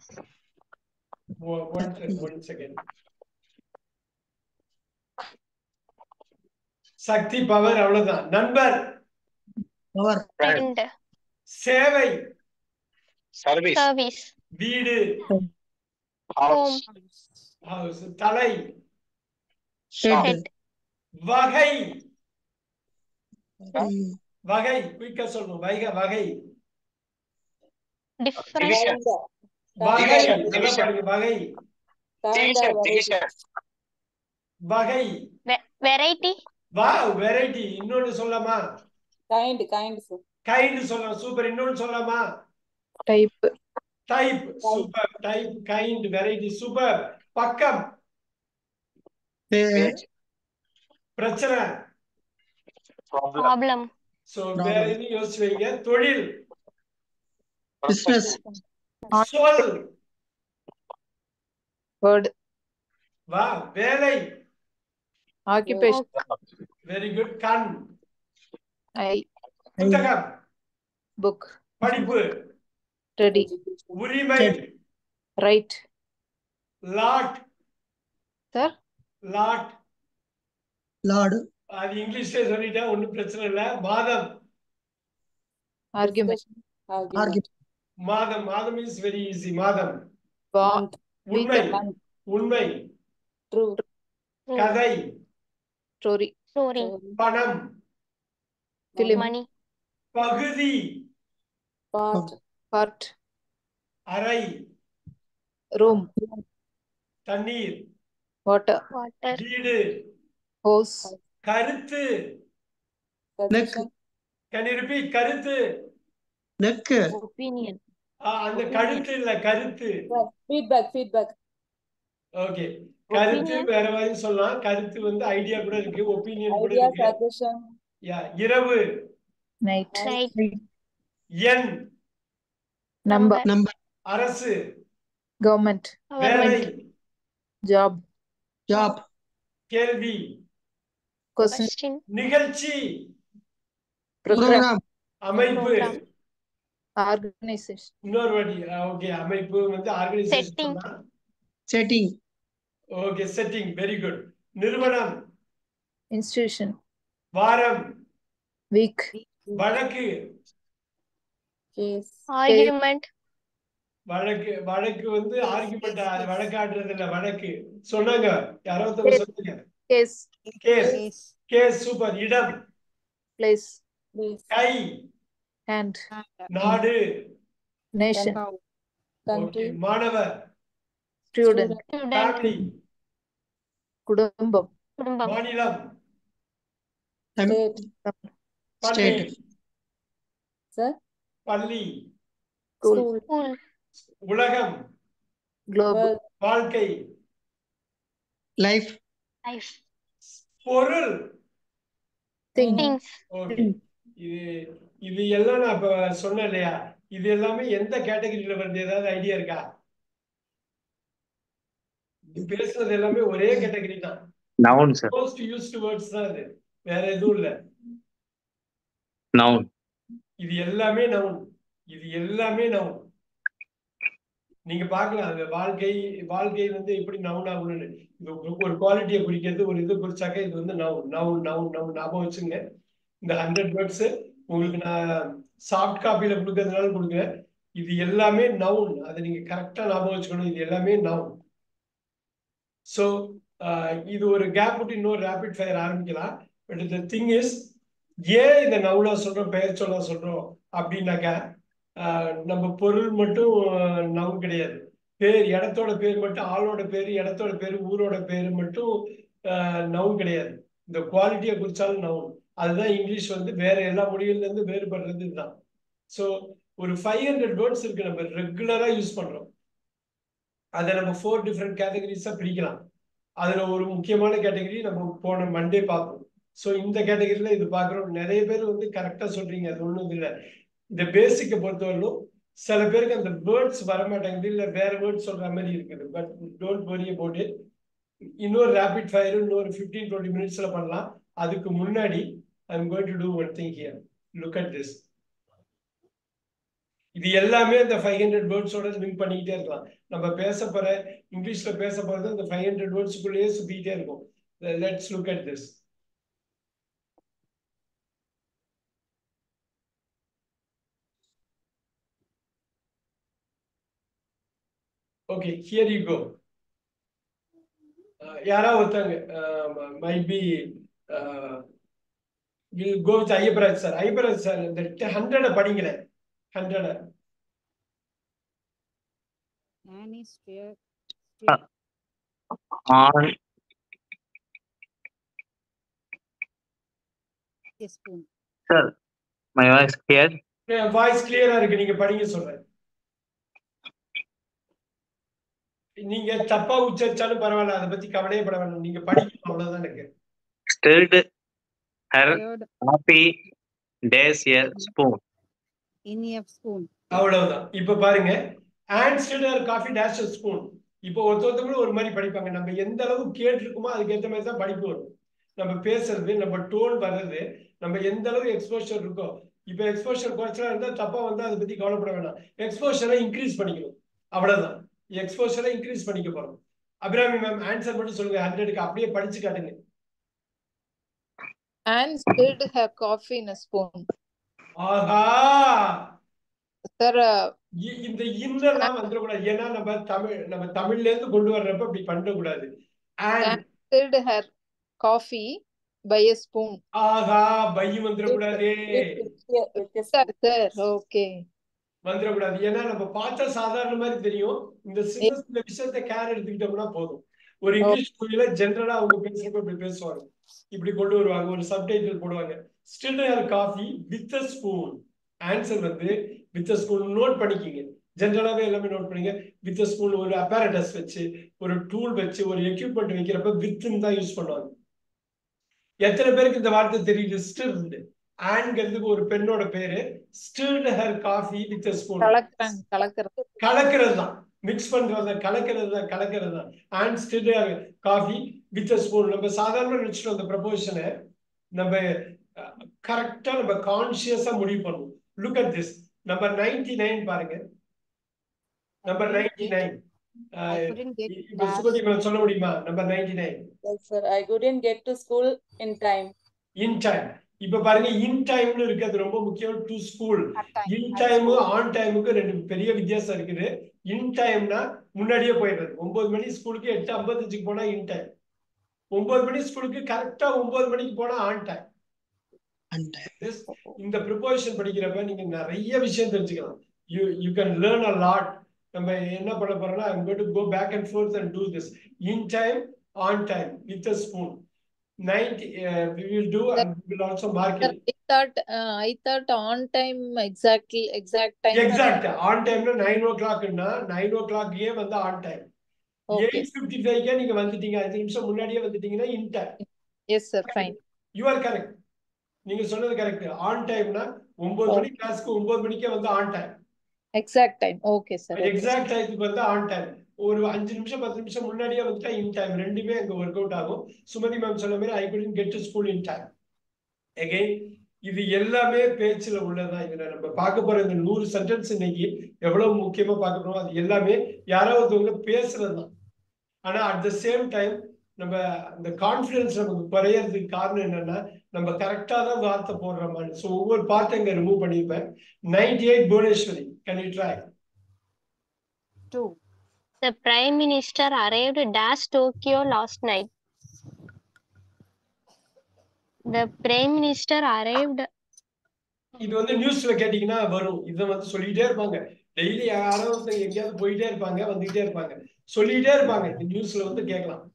One second one second சக்தி power அவ்வளவுதான் நண்பர் பவர் friend, சேவை service, service, வீடு home, house, தலை shop, head, வகை வகை குயிக்கா சொல்லணும் வைக வகை different, division, வகை Division, நல்லா division. பாருங்க, வகை t-shirt, t-shirt, வகை va- variety, வா வெரைட்டி இன்னொன்னு சொல்லலாமா kind kind sir கைண்ட் சொல்லலாம் சூப்பர் இன்னொன்னு சொல்லலாமா type type super type kind variety super பக்கம் page, பிரச்சனை problem, problem, சோ வேற எதுவும் யோசிச்சு வைங்க தொழில் பிசினஸ் சொல் வேர்ட் வா வேலை ஆக்குபேஷன் வெரி குட் கண் ஐ புத்தகம் புக் படிப்பு ரெடி உரிமை right lot sir lot lord அது இங்கிலீஷ்ல சொல்லிட்டேன் ஒண்ணும் பிரச்சனை இல்ல மாதம் ஆர்குமெண்ட் ஆர்கி மாதம் மாதம் இஸ் வெரி ஈஸி மாதம் வா உண்மை Month. உண்மை true கதை ஸ்டோரி story, பணம் Film. money, பகுதி part பார்ட் அறை ரூம் தண்ணீர் வாட்டர் water, வீடு ஹோஸ் கருத்து suggestion can you repeat கருத்து நெக்கு ஒப்பீனியன் ஆ, அந்த கழுத்து இல்ல கருத்து feedback feedback ஓகே கருத்து Opinion. வேற மாதிரி சொல்லலாம் கருத்து வந்து ஐடியா கூட இருக்கு ஒப்பீனியன் கூட idea இருக்கு suggestion யா இரவு நைட் night, எண் நம்பர் நம்பர் அரசு கவர்மெண்ட் வேலை government, ஜாப் ஜாப் கேள்வி கொஸ்டின் question, நிகழ்ச்சி ப்ரோக்ராம் ப்ரோக்ராம் அமைப்பு Program. ஆர்கனைசேஷன் இன்னொரு வாட்டி ஓகே அமைப்பு வந்து Setting. Organisation setting okay setting very good நிறுவனம் இன்ஸ்டிடியூஷன் வாரம் வீக் வழக்கு case argument, வழக்கு வழக்கு வந்து ஆர்குமெண்ட் வழக்காடுறது இல்ல வழக்கு சொன்னாங்க யாரோ ஒருத்தர் சொன்னாங்க கேஸ் கேஸ் கேஸ் சூப்பர் இடம் பிளேஸ் place கை ஹேண்ட் நாடு நேஷன் ஓகே country மாணவர் ஸ்டூடெண்ட் student, ஃபேமிலி குடும்பம் குடும்பம், மாநிலம் state பள்ளி State. sir பள்ளி ஸ்கூல் school school, உலகம் குளோப் world வாழ்க்கை லைஃப் life, பொருள் திங் things, ஓகே இது இது எல்லாம் நான் இப்ப சொன்னேன் இல்லையா இது எல்லாமே எந்த கேட்டகரியில வருது ஏதாவது ஐடியா இருக்கா இது பேசுனது எல்லாமே ஒரே கேட்டகரி தான் noun, sir, most used words தான் இது வேற எதுவும் இல்ல noun, இது எல்லாமே நவுன் இது எல்லாமே நவுன் நீங்க பார்க்கலாம் அந்த வாழ்க்கை வாழ்க்கை வந்து எப்படி நவுன் ஆகணும்னு இது ஒரு- ஒரு குவாலிட்டியை குறிக்கிறது ஒரு இது குறிச்சாக்க இது வந்து நவுன் நவுன் நவுன் நவுன் ஞாபகம் வச்சுங்க இந்த ஹண்ட்ரட் வேர்ட்ஸ் உங்களுக்கு நான் சாஃப்ட் காப்பியில கொடுக்கறதுனால கொடுக்குறேன் இது எல்லாமே நவுன் அதை நீங்க கரெக்டா ஞாபகம் வச்சுக்கணும் இது எல்லாமே நவுன் ஸோ இது ஒரு கேப் விட்டு இன்னொரு ரேபிட் ஃபயர் ஆரம்பிக்கலாம் பட் த திங் இஸ் ஏன் இந்த நவுனா சொல்றோம் பெயர் சொல்ல சொல்றோம் அப்படின்னாக்கா ஆஹ் நம்ம பொருள் மட்டும் நவுன் கிடையாது பேர் இடத்தோட பேர் மட்டும் ஆளோட பேர் இடத்தோட பேர் ஊரோட பேர் மட்டும் நவுன் கிடையாது இந்த குவாலிட்டியை குறிச்சாலும் நவுன் அதுதான் இங்கிலீஷ் வந்து வேற எல்லா மொழிகள்ல இருந்து வேறுபடுறது இதுதான் ஸோ ஒரு ஃபைவ் ஹண்ட்ரட் வேர்ட்ஸ் இருக்கு நம்ம ரெகுலரா யூஸ் பண்றோம் அதை நம்ம ஃபோர் டிஃப்ரெண்ட் கேட்டகரிஸா பிரிக்கலாம் அதுல ஒரு முக்கியமான கேட்டகரி நம்ம போன மண்டே பார்த்தோம் ஸோ இந்த கேட்டகரியில இது பார்க்குறோம் நிறைய பேர் வந்து கரெக்டா சொல்றீங்க அது ஒன்றும் இல்லை இந்த பேசிக்கை பொறுத்தவரையிலும் சில பேருக்கு அந்த வேர்ட்ஸ் வர மாட்டேங்குது இல்லை வேற வேர்ட்ஸ் சொல்ற மாதிரி இருக்குது but don't worry about it இன்னொரு ரேபிட் ஃபயர் இன்னொரு ஃபிஃப்டீன் டுவெண்ட்டி மினிட்ஸ்ல பண்ணலாம் அதுக்கு முன்னாடி I am going to do one thing here look at this இது எல்லாமே இந்த ஃபைவ் ஹண்ட்ரட் வேர்ட்ஸோட லிங்க் பண்ணிக்கிட்டே இருக்கலாம் நம்ம பேச போற இங்கிலீஷ்ல பேச போறது இந்த ஃபைவ் ஹண்ட்ரட் வேர்ட்ஸுக்குள்ளேயே சுத்திக்கிட்டே இருக்கும் let's look at this okay here you go யாராவது ஒருத்தங்க might be will go with Ayyapparaj sir Ayyapparaj sir இந்த ஹண்ட்ரட படிங்களேன் ஹண்ட்ரட Annie Spear. Ah. On Teaspoon. sir, my voice clear. Voice கிளியரா இருக்கு நீங்க படிங்க சொல்றேன் நீங்க தப்பா உச்சரிச்சாலும் பரவாயில்ல அதை பத்தி கவலையே பட வேண்டாம் நீங்க படிக்கணும் அவ்வளவுதான் எனக்கு Stirred her Stirred coffee dash a spoon. in a spoon. அவ்வளவுதான் இப்ப பாருங்க and still coffee dash spoon இப்போ ஒருத்த ஒருத்தவங்களும் ஒரு மாதிரி படிப்பாங்க நம்ம எந்த அளவு கேட்டிருக்கோமோ அதுக்கு ஏற்ற மாதிரி தான் படிப்பு வரும் நம்ம பேசுறது நம்ம டோன் வர்றது நம்ம எந்த அளவு எக்ஸ்போஷர் இருக்கோ இப்போ எக்ஸ்போஷர் குறைச்சலா இருந்தா தப்பா வந்து அதை பத்தி கவலைப்பட வேணாம் எக்ஸ்போஷரை இன்க்ரீஸ் பண்ணிக்கணும் அவ்வளவுதான் எக்ஸ்போஷரை இன்க்ரீஸ் பண்ணிக்க போறோம் அபிராமி மேம் ஆன்சர் மட்டும் சொல்லுங்க ஹண்ட்ரடுக்கு அப்படியே படிச்சு காட்டுங்க And spilled her coffee in a spoon. Aha Sir, uh, இ- இந்த இன்னெல்லாம் வந்துடக்கூடாது ஏன்னா நம்ம தமிழ் நம்ம தமிழ்ல இருந்து கொண்டு வர்றப்ப அப்படி பண்ணக்கூடாது and spilled her coffee by a spoon. ஆஹா பையும் வந்துடக்கூடாது Sir, sir, okay. வந்துடக்கூடாது ஏன்னா நம்ம பார்த்தா சாதாரண மாதிரி தெரியும் இந்த சின்ன சின்ன விஷயத்த கேர் எடுத்துக்கிட்டோம்னா போதும் ஒரு இங்கிலீஷ் மொழியில ஜென்ரலா அவங்க பேசுறப்ப இப்படி பேசுவாங்க இப்படி கொண்டு வருவாங்க ஒரு சப்டைட்டில் போடுவாங்க still her coffee with a spoon answer வந்து வித் அ ஸ்பூன் நோட் பண்ணிக்கிங்க ஜென்ரலாவே எல்லாமே நோட் பண்ணுங்க வித் அ ஸ்பூன் ஒரு அப்பாரடஸ் வச்சு ஒரு டூல் வச்சு ஒரு எக்யூப்மெண்ட் வைக்கிறப்ப வித்துன்னு தான் யூஸ் பண்ணுவாங்க எத்தனை பேருக்கு இந்த வார்த்தை தெரியுது ஸ்டில் ஆண்கிறதுக்கு ஒரு பெண்ணோட பேரு stilled her coffee with spoon கலக்குறாங்க கலக்குறது கலக்கிறது தான் மிக்ஸ் பண்றது தான் கலக்கிறது தான் கலக்கிறது தான் and still coffee with spoon நம்ம சாதாரண நினைச்சிட்டோம் அந்த ப்ரப்போஷனை நம்ம கரெக்டா நம்ம கான்சியஸா முடிவு பண்ணுவோம் look at this number ninety nine பாருங்க number ninety nine I couldn't get இப்ப dash. சுகதி மேம் சொல்ல முடியுமா number ninety nine Yes, sir. I couldn't get to school in time. In time இப்ப பாருங்க இன் டைம்னு இருக்கிறது ரொம்ப முக்கியம் to school At time. In At time school. On டைமுக்கு ரெண்டு பெரிய வித்தியாசம் இருக்குது இன் டைம்னா முன்னாடியே போயிடுறது ஒன்பது மணி ஸ்கூலுக்கு எட்டு ஐம்பத்தஞ்சுக்கு போனா இன் டைம் ஒன்பது மணி ஸ்கூலுக்கு கரெக்டா ஒன்பது மணிக்கு போனா ஆன் டைம் and இந்த ப்ரிப்போசிஷன் படிக்கிறப்ப நீங்க நிறைய விஷயம் தெரிஞ்சுக்கலாம் you you can learn a lot நம்ம என்ன பண்ண போறோம்னா I'm got to go back and forth and do this in time on time with a spoon ninety we will do and will also mark Sir, it I thought, uh, I thought on time exactly, exact time. Exact on டைம்ல nine ஓ கிளாக்னா nine ஓ கிளாக்லயே வந்து on time Okay, eight fifty ஃபைவ்க்கே நீங்க வந்துட்டீங்க அஞ்சு நிமிஷம் முன்னாடியே வந்துட்டீங்கன்னா in time yes, sir, fine. You are correct நீங்க சொன்னது கரெக்ட் ஆன் டைம்னா ஒன்பது மணி கிளாஸ்க்கு ஒன்பது மணிக்கே வந்து on time Exact time, okay, sir. okay. Exact டைத்துக்கு வந்து ஆன் டைம் ஒரு அஞ்சு நிமிஷம் பத்து நிமிஷம் முன்னாடியே வந்துட்டா இன் டைம் ரெண்டுமே அங்க ஒர்க் அவுட் ஆகும் சுமதி மேம் சொன்ன மாதிரி I couldn't get to school in time again இது எல்லாமே பேச்சுல உள்ளதுதான் இதுல நம்ம பார்க்க போற இந்த நூறு சென்டென்ஸ் இன்னைக்கு எவ்வளவு முக்கியமா பார்க்க போறோம் அது எல்லாமே யாராவது ஒருத்தவங்க பேசுறது தான் ஆனா அட் த சேம் டைம் நம்ம அந்த கான்ஃபிடன்ஸ் நமக்கு குறையறதுக்கு காரணம் என்னன்னா நம்ம கரெக்டா தான் வார்த்தை போடுற மாதிரி ஸோ ஒவ்வொரு பார்ட்டை இங்க ரிமூவ் பண்ணியிருப்பேன் ninety eight Bhuvaneshwari can you try Two. The Prime Minister arrived dash Tokyo last night. The Prime Minister arrived இது வந்து நியூஸ்ல கேட்டீங்கன்னா வரும் இதை வந்து சொல்லிட்டே இருப்பாங்க டெய்லி யாரோ ஒருத்தங்க எங்கேயாவது போயிட்டே இருப்பாங்க வந்துகிட்டே இருப்பாங்க சொல்லிட்டே இருப்பாங்க இந்த நியூஸ்ல வந்து கேட்கலாம்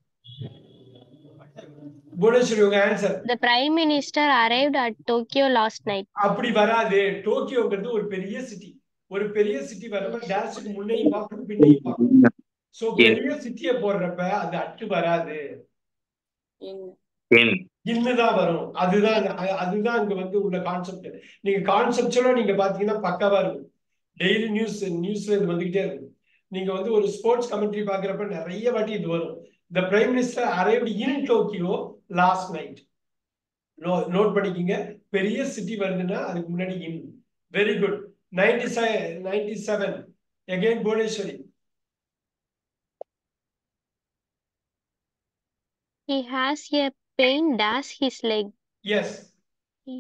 புவனேஸ்வரி உங்க answer the Prime Minister arrived at Tokyo last night. அப்படி வராது டோக்கியோங்கிறது ஒரு பெரிய சிட்டி ஒரு பெரிய சிட்டி வர்றப்ப டேஷுக்கு முன்னையும் பார்க்கணும் பின்னையும் பார்க்கணும் சோ பெரிய சிட்டியை போடுறப்ப அது அட்டு வராது In In. இன்னுதான் வரும் அதுதான் அ- அதுதான் இங்க வந்து உள்ள கான்செப்ட் நீங்க கான்செப்டுவலா நீங்க பாத்தீங்கன்னா பக்காவா இருக்கும் டெய்லி நியூஸ் நியூஸ்ல இது வந்துகிட்டே இருக்கும் நீங்க வந்து ஒரு ஸ்போர்ட்ஸ் கமெண்ட்ரி பாக்குறப்ப நிறைய வாட்டி இது வரும் the prime minister arrived in Tokyo last night note பண்ணிக்கிங்க பெரிய சிட்டி வருதுன்னா அதுக்கு முன்னாடி in very good ninety ninety seven again Bhuvaneshwari He has a pain dash his leg. Yes He,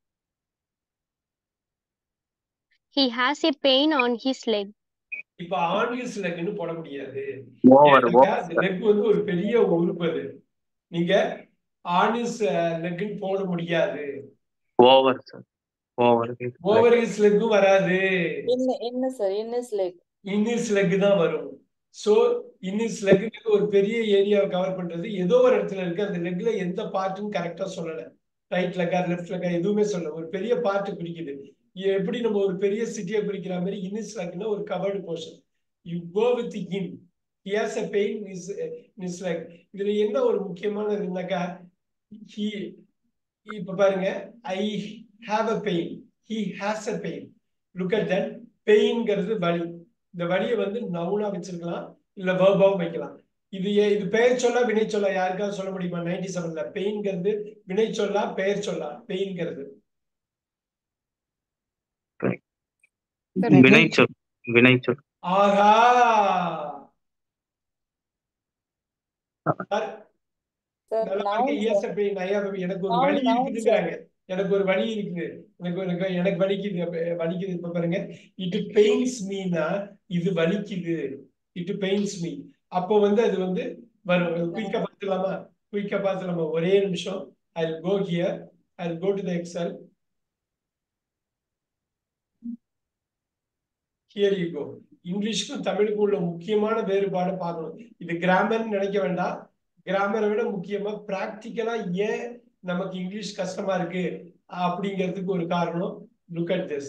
he has a pain on his leg. இப்ப ஆண்கள் லெக்னு போட முடியாது Over. ஏன்னாக்கா அந்த லெக் வந்து ஒரு பெரிய உறுப்பு அது நீங்க ஆணிஸ் லெக்னு போட முடியாது Over, sir. Over. his leg. Over his லெக்கும் வராது In in sir, in his leg. In his leg தான் வரும் சோ இன்னிஸ் லெக்கு ஒரு பெரிய ஏரியாவை கவர் பண்றது ஏதோ ஒரு இடத்துல இருக்கு அந்த லெக்ல எந்த பார்ட்டும் கரெக்டா சொல்லல ரைட் லெக்கா லெஃப்ட் லெக்கா எதுவுமே சொல்லல ஒரு பெரிய பார்ட் குறிக்குது இது எப்படி நம்ம ஒரு பெரிய சிட்டியை குறிக்கிற மாதிரி இன்னிஸ் லெக்னா ஒரு covered portion you go with in he has a pain in his, in his leg இதுல என்ன ஒரு முக்கியமானது இருந்தாக்கா he இப்ப பாருங்க I have a pain he has a pain look at that பெயின்ங்கிறது வலி இந்த வலியை வந்து நவுனா வச்சிருக்கலாம் இல்ல வேர்பாவும் வைக்கலாம் இது ஏ- இது பெயர் சொல்லா வினை சொல்லா யாருக்காவது சொல்ல முடியுமா நைன்டி செவன்ல பெயின்ங்கிறது வினை சொல்லா பெயர் சொல்லா பெயின்ங்கிறது வினைச்சொல் வினைச்சொல் ஆஹா Sir, நல்லா noun, பாருங்க, yes, sir. a pain, I have a- எனக்கு ஒரு Noun, வலி noun, இருக்குதுங்கிறாங்க எனக்கு ஒரு வலி இருக்குது எனக்கு ஒரு எனக்கு வலிக்குது அப்ப வலிக்குது இப்ப பாருங்க இட் பெயின்ஸ் மீனா இது வலிக்குது இட் பெயின்ஸ் மீ அப்போ வந்து அது வந்து வரும் குயிக்கா பார்த்துலாமா குயிக்கா பார்த்துலாமா ஒரே நிமிஷம் I go here I go to the Excel here you go இங்கிலீஷ்க்கும் தமிழுக்கும் உள்ள முக்கியமான வேறுபாடு பார்க்கணும் இது கிராமர்னு நினைக்க வேண்டாம் கிராமரை விட முக்கியமா பிராக்டிக்கலா ஏன் நமக்கு இங்கிலீஷ் கஷ்டமா இருக்கு அப்படிங்கிறதுக்கு ஒரு காரணம் லுக் அட் திஸ்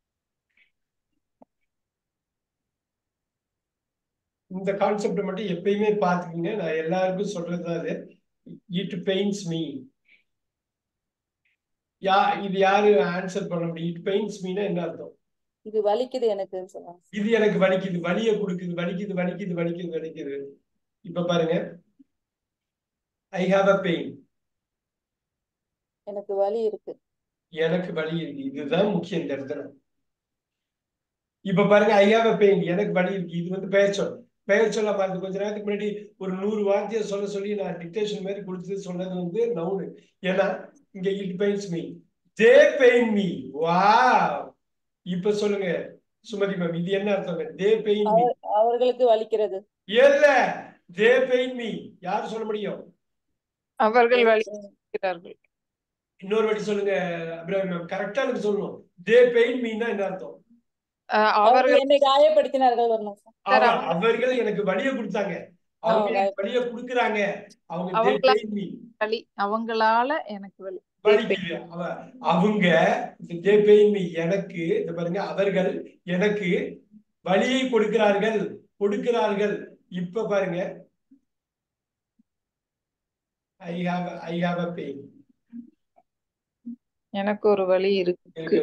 இந்த கான்செப்ட் மட்டும் எப்பயுமே பாத்துக்கோங்க நான் எல்லாருக்கும் சொல்றதுதான் அது இட் பெயின்ஸ் மீ யா இது யாரு ஆன்சர் பண்ண முடியும் இட் பெயின்ஸ் மீனா என்ன அர்த்தம் இது வலிக்குது எனக்கு சொல்லலாம் இது எனக்கு வலிக்குது வலிய கொடுக்குது வலிக்குது வலிக்குது வலிக்குது வலிக்குது இப்ப பாருங்க ஐ ஹாவ் அ பெயின் எனக்கு வலி இருக்கு எனக்கு வலி இருக்கு இதுதான் முக்கியம் இந்த இடத்துல இப்ப பாருங்க ஐ ஹாவ் அ பெயின் எனக்கு வலி இருக்கு இது வந்து பெயர் சொல் பெயர் சொல்ல பாருங்க கொஞ்ச நேரத்துக்கு முன்னாடி ஒரு நூறு வார்த்தையை சொல்ல சொல்லி நான் டிக்டேஷன் மாதிரி கொடுத்து சொன்னது வந்து நவுனு ஏன்னா இங்க it pains me they pain me வா இப்ப சொல்லுங்க சுமதி மேம் இது என்ன அர்த்தம் தே பெயின் மீ அவர் அவர்களுக்கு வலிக்கிறது இல்ல தே பெயின் மீ யார் சொல்ல முடியும் அவர்கள் வலிக்கிறார்கள் இன்னொரு வாட்டி சொல்லுங்க அபிராமி மேம் கரெக்டா எனக்கு சொல்லணும் தே பெயின் மீன்னா என்ன அர்த்தம் அஹ் அவர்கள் அவர்கள் என்னை காயப்படுத்தினார்கள் வரணும் sir. சார், அவ- அவர்கள் எனக்கு வழியை கொடுத்தாங்க அவங்க ஆ, எனக்கு வழியை கொடுக்குறாங்க அவங்க they அவங்களா- paid me. வலி அவங்களால எனக்கு வலி வலிக்குது அவ அவங்க they paid me. எனக்கு இந்த பாருங்க அவர்கள் எனக்கு வழியை கொடுக்கிறார்கள் கொடுக்கிறார்கள் இப்ப பாருங்க I have I have a pain எனக்கு ஒரு வலி இருக்கு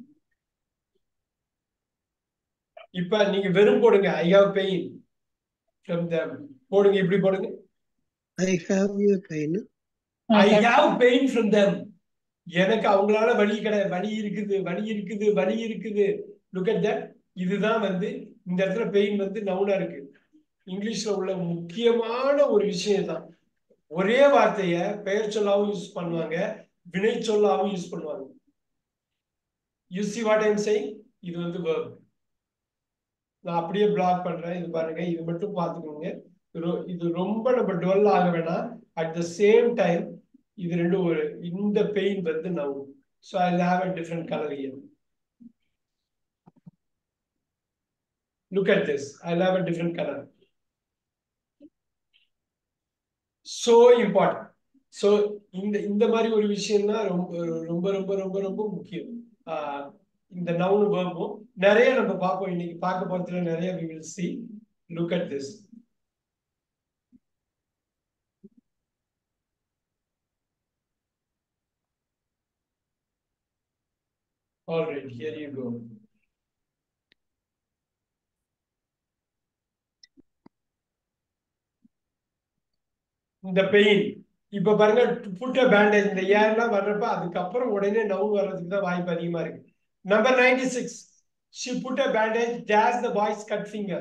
இப்ப நீங்க வெறும் போடுங்க I have pain from them போடுங்க இப்படி போடுங்க I have a pain. I have pain from them எனக்கு அவங்களால வலி கிடையாது வலி இருக்குது வலி இருக்குது வலி இருக்குது லுக் அட் தட் இதுதான் வந்து இந்த இடத்துல பெயின் வந்து நவுனா இருக்கு இங்கிலீஷ்ல உள்ள முக்கியமான ஒரு விஷயம் தான் ஒரே வார்த்தைய பெயர் சொல்லாவும் யூஸ் பண்ணுவாங்க வினை சொல்லாவும் யூஸ் பண்ணுவாங்க you see what I'm saying இது வந்து verb நான் அப்படியே பிளாக் பண்றேன் இது பாருங்க இது மட்டும் பார்த்துக்கோங்க இது ரொ- இது ரொம்ப நம்ம டுவெல் ஆக வேணாம் அட் த சேம் டைம் இது ரெண்டும் ஒரு இந்த பெயின் வந்து noun so I have a different colour here look at this I have a different colour so important so இந்த இந்த மாதிரி ஒரு விஷயம் தான் ரொம்ப ரொம்ப ரொம்ப ரொம்ப ரொம்ப முக்கியம் ஆஹ் இந்த நவுன் வேர்பும் நிறைய நம்ம பார்ப்போம் இன்னைக்கு பார்க்க போறதுல நிறைய we will see look at this all right here you go இந்த பெயின் இப்ப பாருங்க புட்ட பேண்டேஜ் இந்த ஏர்லாம் வர்றப்ப அதுக்கப்புறம் உடனே நவுன் வர்றதுக்கு தான் வாய்ப்பு அதிகமா இருக்கு number ninety six she put a bandage dash the boy's cut finger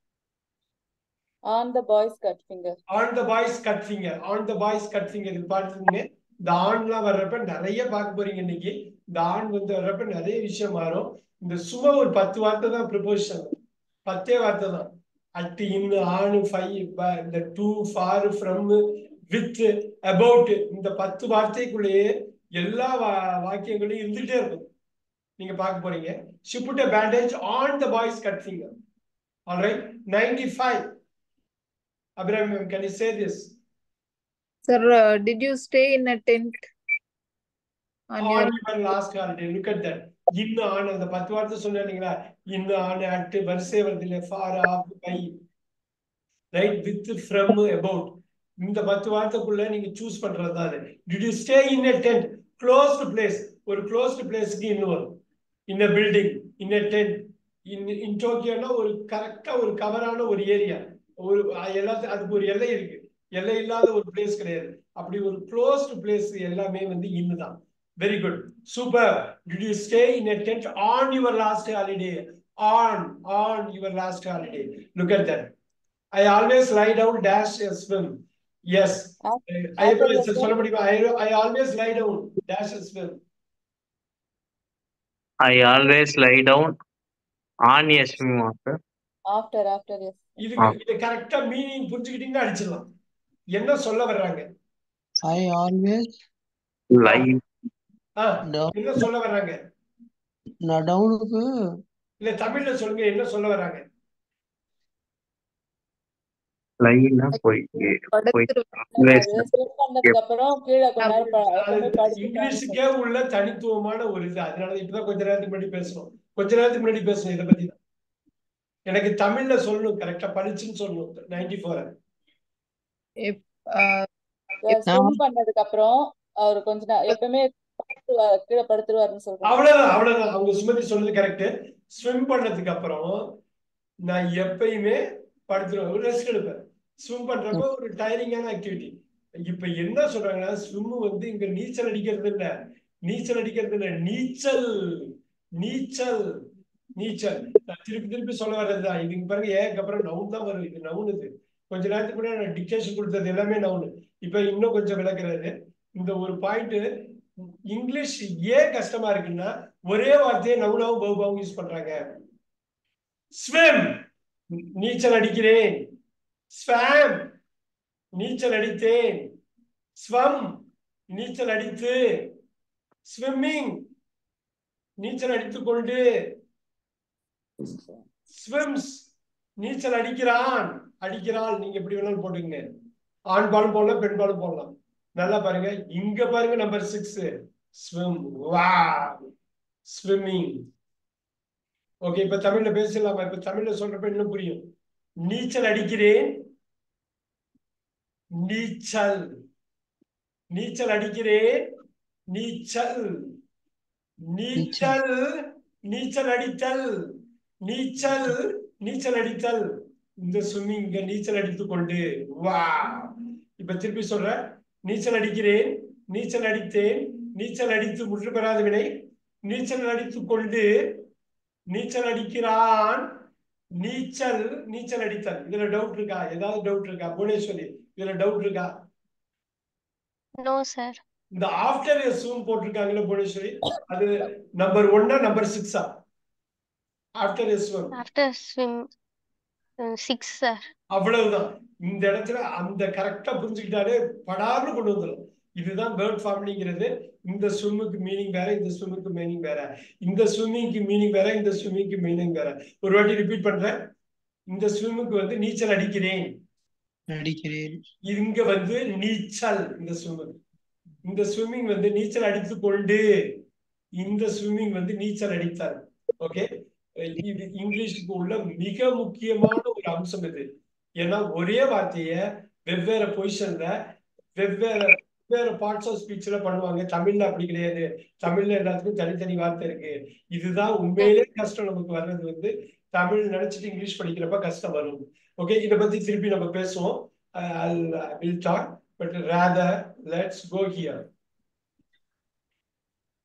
on the boy's cut finger on the boy's cut finger on the boy's cut finger இது பார்த்துங்க இந்த ஆண்லாம் வர்றப்ப நிறைய பார்க்க போறீங்க இன்னைக்கு இந்த ஆண் வந்து வர்றப்ப நிறைய விஷயம் மாறும் இந்த சும்மா ஒரு பத்து வார்த்தை தான் ப்ரிப்போசிஷன் பத்தே வார்த்தை தான் அட்டு இன்னு ஆணு ஃபைவ் இந்த to for from with about இந்த பத்து வார்த்தைக்குள்ளேயே எல்லா வா- வாக்கியங்களும் இருந்துகிட்டே இருக்கும் நீங்க பார்க்க போறீங்க she put a bandage on the boy's cut finger all right 95 Abraham can you say this Sir, uh, did you stay in a tent on your on your last holiday look at that இன்னு ஆண் அந்த பத்து வார்த்தை சொன்னேன் இல்லைங்களா இன்னு ஆண் at வரிசை வருது இல்ல for of by right with from about இந்த பத்து வார்த்தைக்குள்ள நீங்க சூஸ் பண்றது தான் அது did you stay in a tent closed place ஒரு க்ளோஸ்டு பிளேஸ்க்கு இன்னும் வரும் இன் எ பில்டிங் இன் எ டென்ட் இன் இன் டோக்கியோனா ஒரு கரெக்டா ஒரு கவரான ஒரு ஏரியா ஒரு அஹ், எல்லாத்து அதுக்கு ஒரு எல்லை இருக்கு எல்லை இல்லாத ஒரு பிளேஸ் கிடையாது அப்படி ஒரு க்ளோஸ்டு பிளேஸ் எல்லாமே வந்து இன்னு தான் very good super did you stay in a tent on your last holiday on on your last holiday look at that I always lie down dash swim yes I சொல்ல முடியுமா I always lie down dash swim I always lie down on a swim master. After after yes இதுக்கு இது கரெக்டா meaning புரிஞ்சுக்கிட்டீங்கன்னா அடிச்சிடலாம் என்ன சொல்ல வர்றாங்க I always Lie ah, down. என்ன சொல்ல வர்றாங்க நான் டவுனுக்கு இல்ல தமிழ்ல சொல்லுங்க என்ன சொல்ல வர்றாங்க லைனா போய் போய் படுத்துரு always ஸ்விம் பண்ணதுக்கு அப்புறம் கீழே கொஞ்ச நேரம் ப- எப்பவுமே அது படுத்துட்டாங்க இங்கிலீஷுக்கே உள்ள தனித்துவமான ஒரு இது அதனால இப்பதான் கொஞ்ச நேரத்துக்கு முன்னாடி பேசணும் கொஞ்ச நேரத்துக்கு முன்னாடி பேசணும் இதை பத்தி தான் எனக்கு தமிழ்ல சொல்லணும் கரெக்டா படிச்சுன்னு சொல்லணும் நைன்டி ஃபோர் uh, ஸ்விம் பண்ணதுக்கு அப்புறம் அவர் கொஞ்ச நேரம் எப்பவுமே படுத்துருவாரு, கீழே படுத்துருவாருன்னு சொல்றாங்க அவ்வளவுதான் அவ்வளவுதான் அவங்க சுமதி சொன்னது கரெக்ட் ஸ்விம் பண்ணதுக்கு அப்புறம் நான் எப்பயுமே படுத்துருவேன் ஒரு ரெஸ்ட் எடுப்பேன் ஸ்விம் பண்றப்ப ஒரு டயரிங்கான ஆக்டிவிட்டி இப்ப என்ன சொல்றாங்கன்னா ஸ்விம் வந்து இங்க நீச்சல் அடிக்கிறது இல்ல நீச்சல் அடிக்கிறது இல்ல நீச்சல் நீச்சல் நீச்சல் நான் திருப்பி திருப்பி சொல்ல வர்றதுதான் இது இங்க பாருங்க ஏக்கு அப்புறம் நவுன் தான் வரும் இது நவுன் இது கொஞ்ச நேரத்துக்கு முன்னாடி நான் டிக்டேஷன் கொடுத்தது எல்லாமே நவுன் இப்ப இன்னும் கொஞ்சம் விளக்குறது இந்த ஒரு பாயிண்ட் இங்கிலீஷ் ஏன் கஷ்டமா இருக்குன்னா ஒரே வார்த்தையை நவுனாவும் பௌபாவும் யூஸ் பண்றாங்க ஸ்விம் நீச்சல் அடிக்கிறேன் ஸ்வாம் நீச்சல் அடித்தேன் ஸ்வம் நீச்சல் அடித்து ஸ்விம்மிங் நீச்சல் அடித்துக் கொண்டு ஸ்விம்ஸ் நீச்சல் அடிக்கிறான் அடிக்கிறாள் நீங்க எப்படி வேணாலும் போட்டுங்க ஆண் பாலும் போடலாம் பெண் பாலும் போடலாம் நல்லா பாருங்க இங்க பாருங்க நம்பர் சிக்ஸ் ஸ்விம் வா ஸ்விம்மிங் ஓகே இப்ப தமிழ்ல பேசலாமா இப்ப தமிழ்ல சொல்றப்ப இன்னும் புரியும் நீச்சல் அடிக்கிறேன் நீச்சல் நீச்சல் அடிக்கிறேன் நீச்சல் நீச்சல் நீச்சல் அடித்தல் நீச்சல் நீச்சல் அடித்தல் இந்த ஸ்விம்மிங் இங்க நீச்சல் அடித்துக் கொண்டு வா இப்ப திருப்பி சொல்றேன் நீச்சல் அடிக்கிறேன் நீச்சல் அடித்தேன் நீச்சல் அடித்து முற்று பெறாத வினை நீச்சல் அடித்துக் கொண்டு நீச்சல் அடிக்கிறான் நீச்சல் நீச்சல் அடித்தல் இதுல டவுட் இருக்கா ஏதாவது டவுட் இருக்கா புவனேஸ்வரி இதுல டவுட் இருக்கா நோ சார் இந்த ஆஃப்டர் சூம் போட்டிருக்காங்கல்ல புவனேஸ்வரி அது நம்பர் ஒன்னா நம்பர் சிக்ஸா ஆஃப்டர் எஸ்வம் ஆஃப்டர் ஸ்விம் சிக்ஸ் சார் அவ்வளவுதான் இந்த இடத்துல அந்த கரெக்டா புரிஞ்சுக்கிட்டாலே படார்னு கொண்டு வந்துடும் இதுதான் பேர்ட் ஃபார்மிங்கிறது இந்த ஸ்விம்முக்கு மீனிங் வேற இந்த ஸ்விம்முக்கு மீனிங் வேற இந்த ஸ்விம்மிங்க்கு மீனிங் வேற இந்த ஸ்விம்மிங்க்கு மீனிங் வேற ஒரு வாட்டி ரிப்பீட் பண்றேன் இந்த ஸ்விம்முக்கு வந்து நீச்சல் அடிக்கிறேன் நடிக்கிறேன் இங்க வந்து நீச்சல் இந்த ஸ்விம்மிங் இந்த ஸ்விம்மிங் வந்து நீச்சல் அடித்து கொண்டு இந்த ஸ்விம்மிங் வந்து நீச்சல் அடித்தல் ஓகே இது இங்கிலீஷுக்கு உள்ள மிக முக்கியமான ஒரு அம்சம் இது ஏன்னா ஒரே வார்த்தைய வெவ்வேறு பொசிஷன்ல வெவ்வேறு வெவ்வேறு பார்ட்ஸ் ஆஃப் ஸ்பீச்ல பண்ணுவாங்க தமிழ்ல அப்படி கிடையாது தமிழ்ல எல்லாத்துக்கும் தனித்தனி வார்த்தை இருக்கு இதுதான் உண்மையிலே கஷ்டம் நமக்கு வர்றது வந்து தமிழ் நினைச்சிட்டு இங்கிலீஷ் படிக்கிறப்ப கஷ்டம் வரும் ஓகே இதை பத்தி திருப்பி நம்ம பேசுவோம் will talk but rather let's go here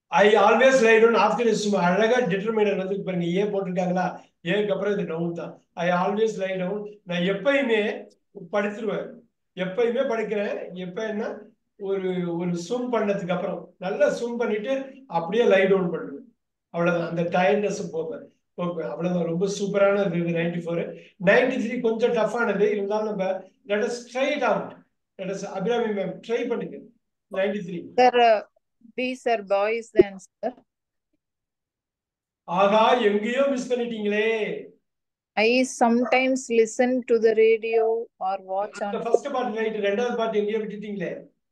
I always light one after சும்மா அழகா டிட்டர்மைனர் வந்து பாருங்க ஏ போட்டிருக்காங்களா ஏக்கு அப்புறம் இது டவுன் தான் ஐ ஆல்வேஸ் லை டவுன் நான் எப்பயுமே படுத்துருவேன் எப்பயுமே படுக்கிறேன் எப்ப என்ன ஒரு ஒரு ஸ்விம் பண்ணதுக்கு அப்புறம் நல்லா ஸ்விம் பண்ணிட்டு அப்படியே லை டவுன் பண்ணுவேன் அவ்வளவுதான் அந்த டயர்ட்னஸ் போவேன் ஓகே அவ்வளவுதான் ரொம்ப சூப்பரான இது நைன்டி ஃபோர் நைன்டி த்ரீ கொஞ்சம் டஃப்பானது இருந்தாலும் நம்ம let us try it out let us Abirami ma'am try பண்ணுங்க ninety three sir B sir boys தான் சார் ஆகா எங்கேயோ மிஸ் பண்ணிட்டீங்களே I sometimes listen to the radio or watch அந்த ஆன் ஃபர்ஸ்ட் பார்ட் ரைட் ரெண்டாவது பார்ட் எங்கேயோ விட்டுட்டீங்களே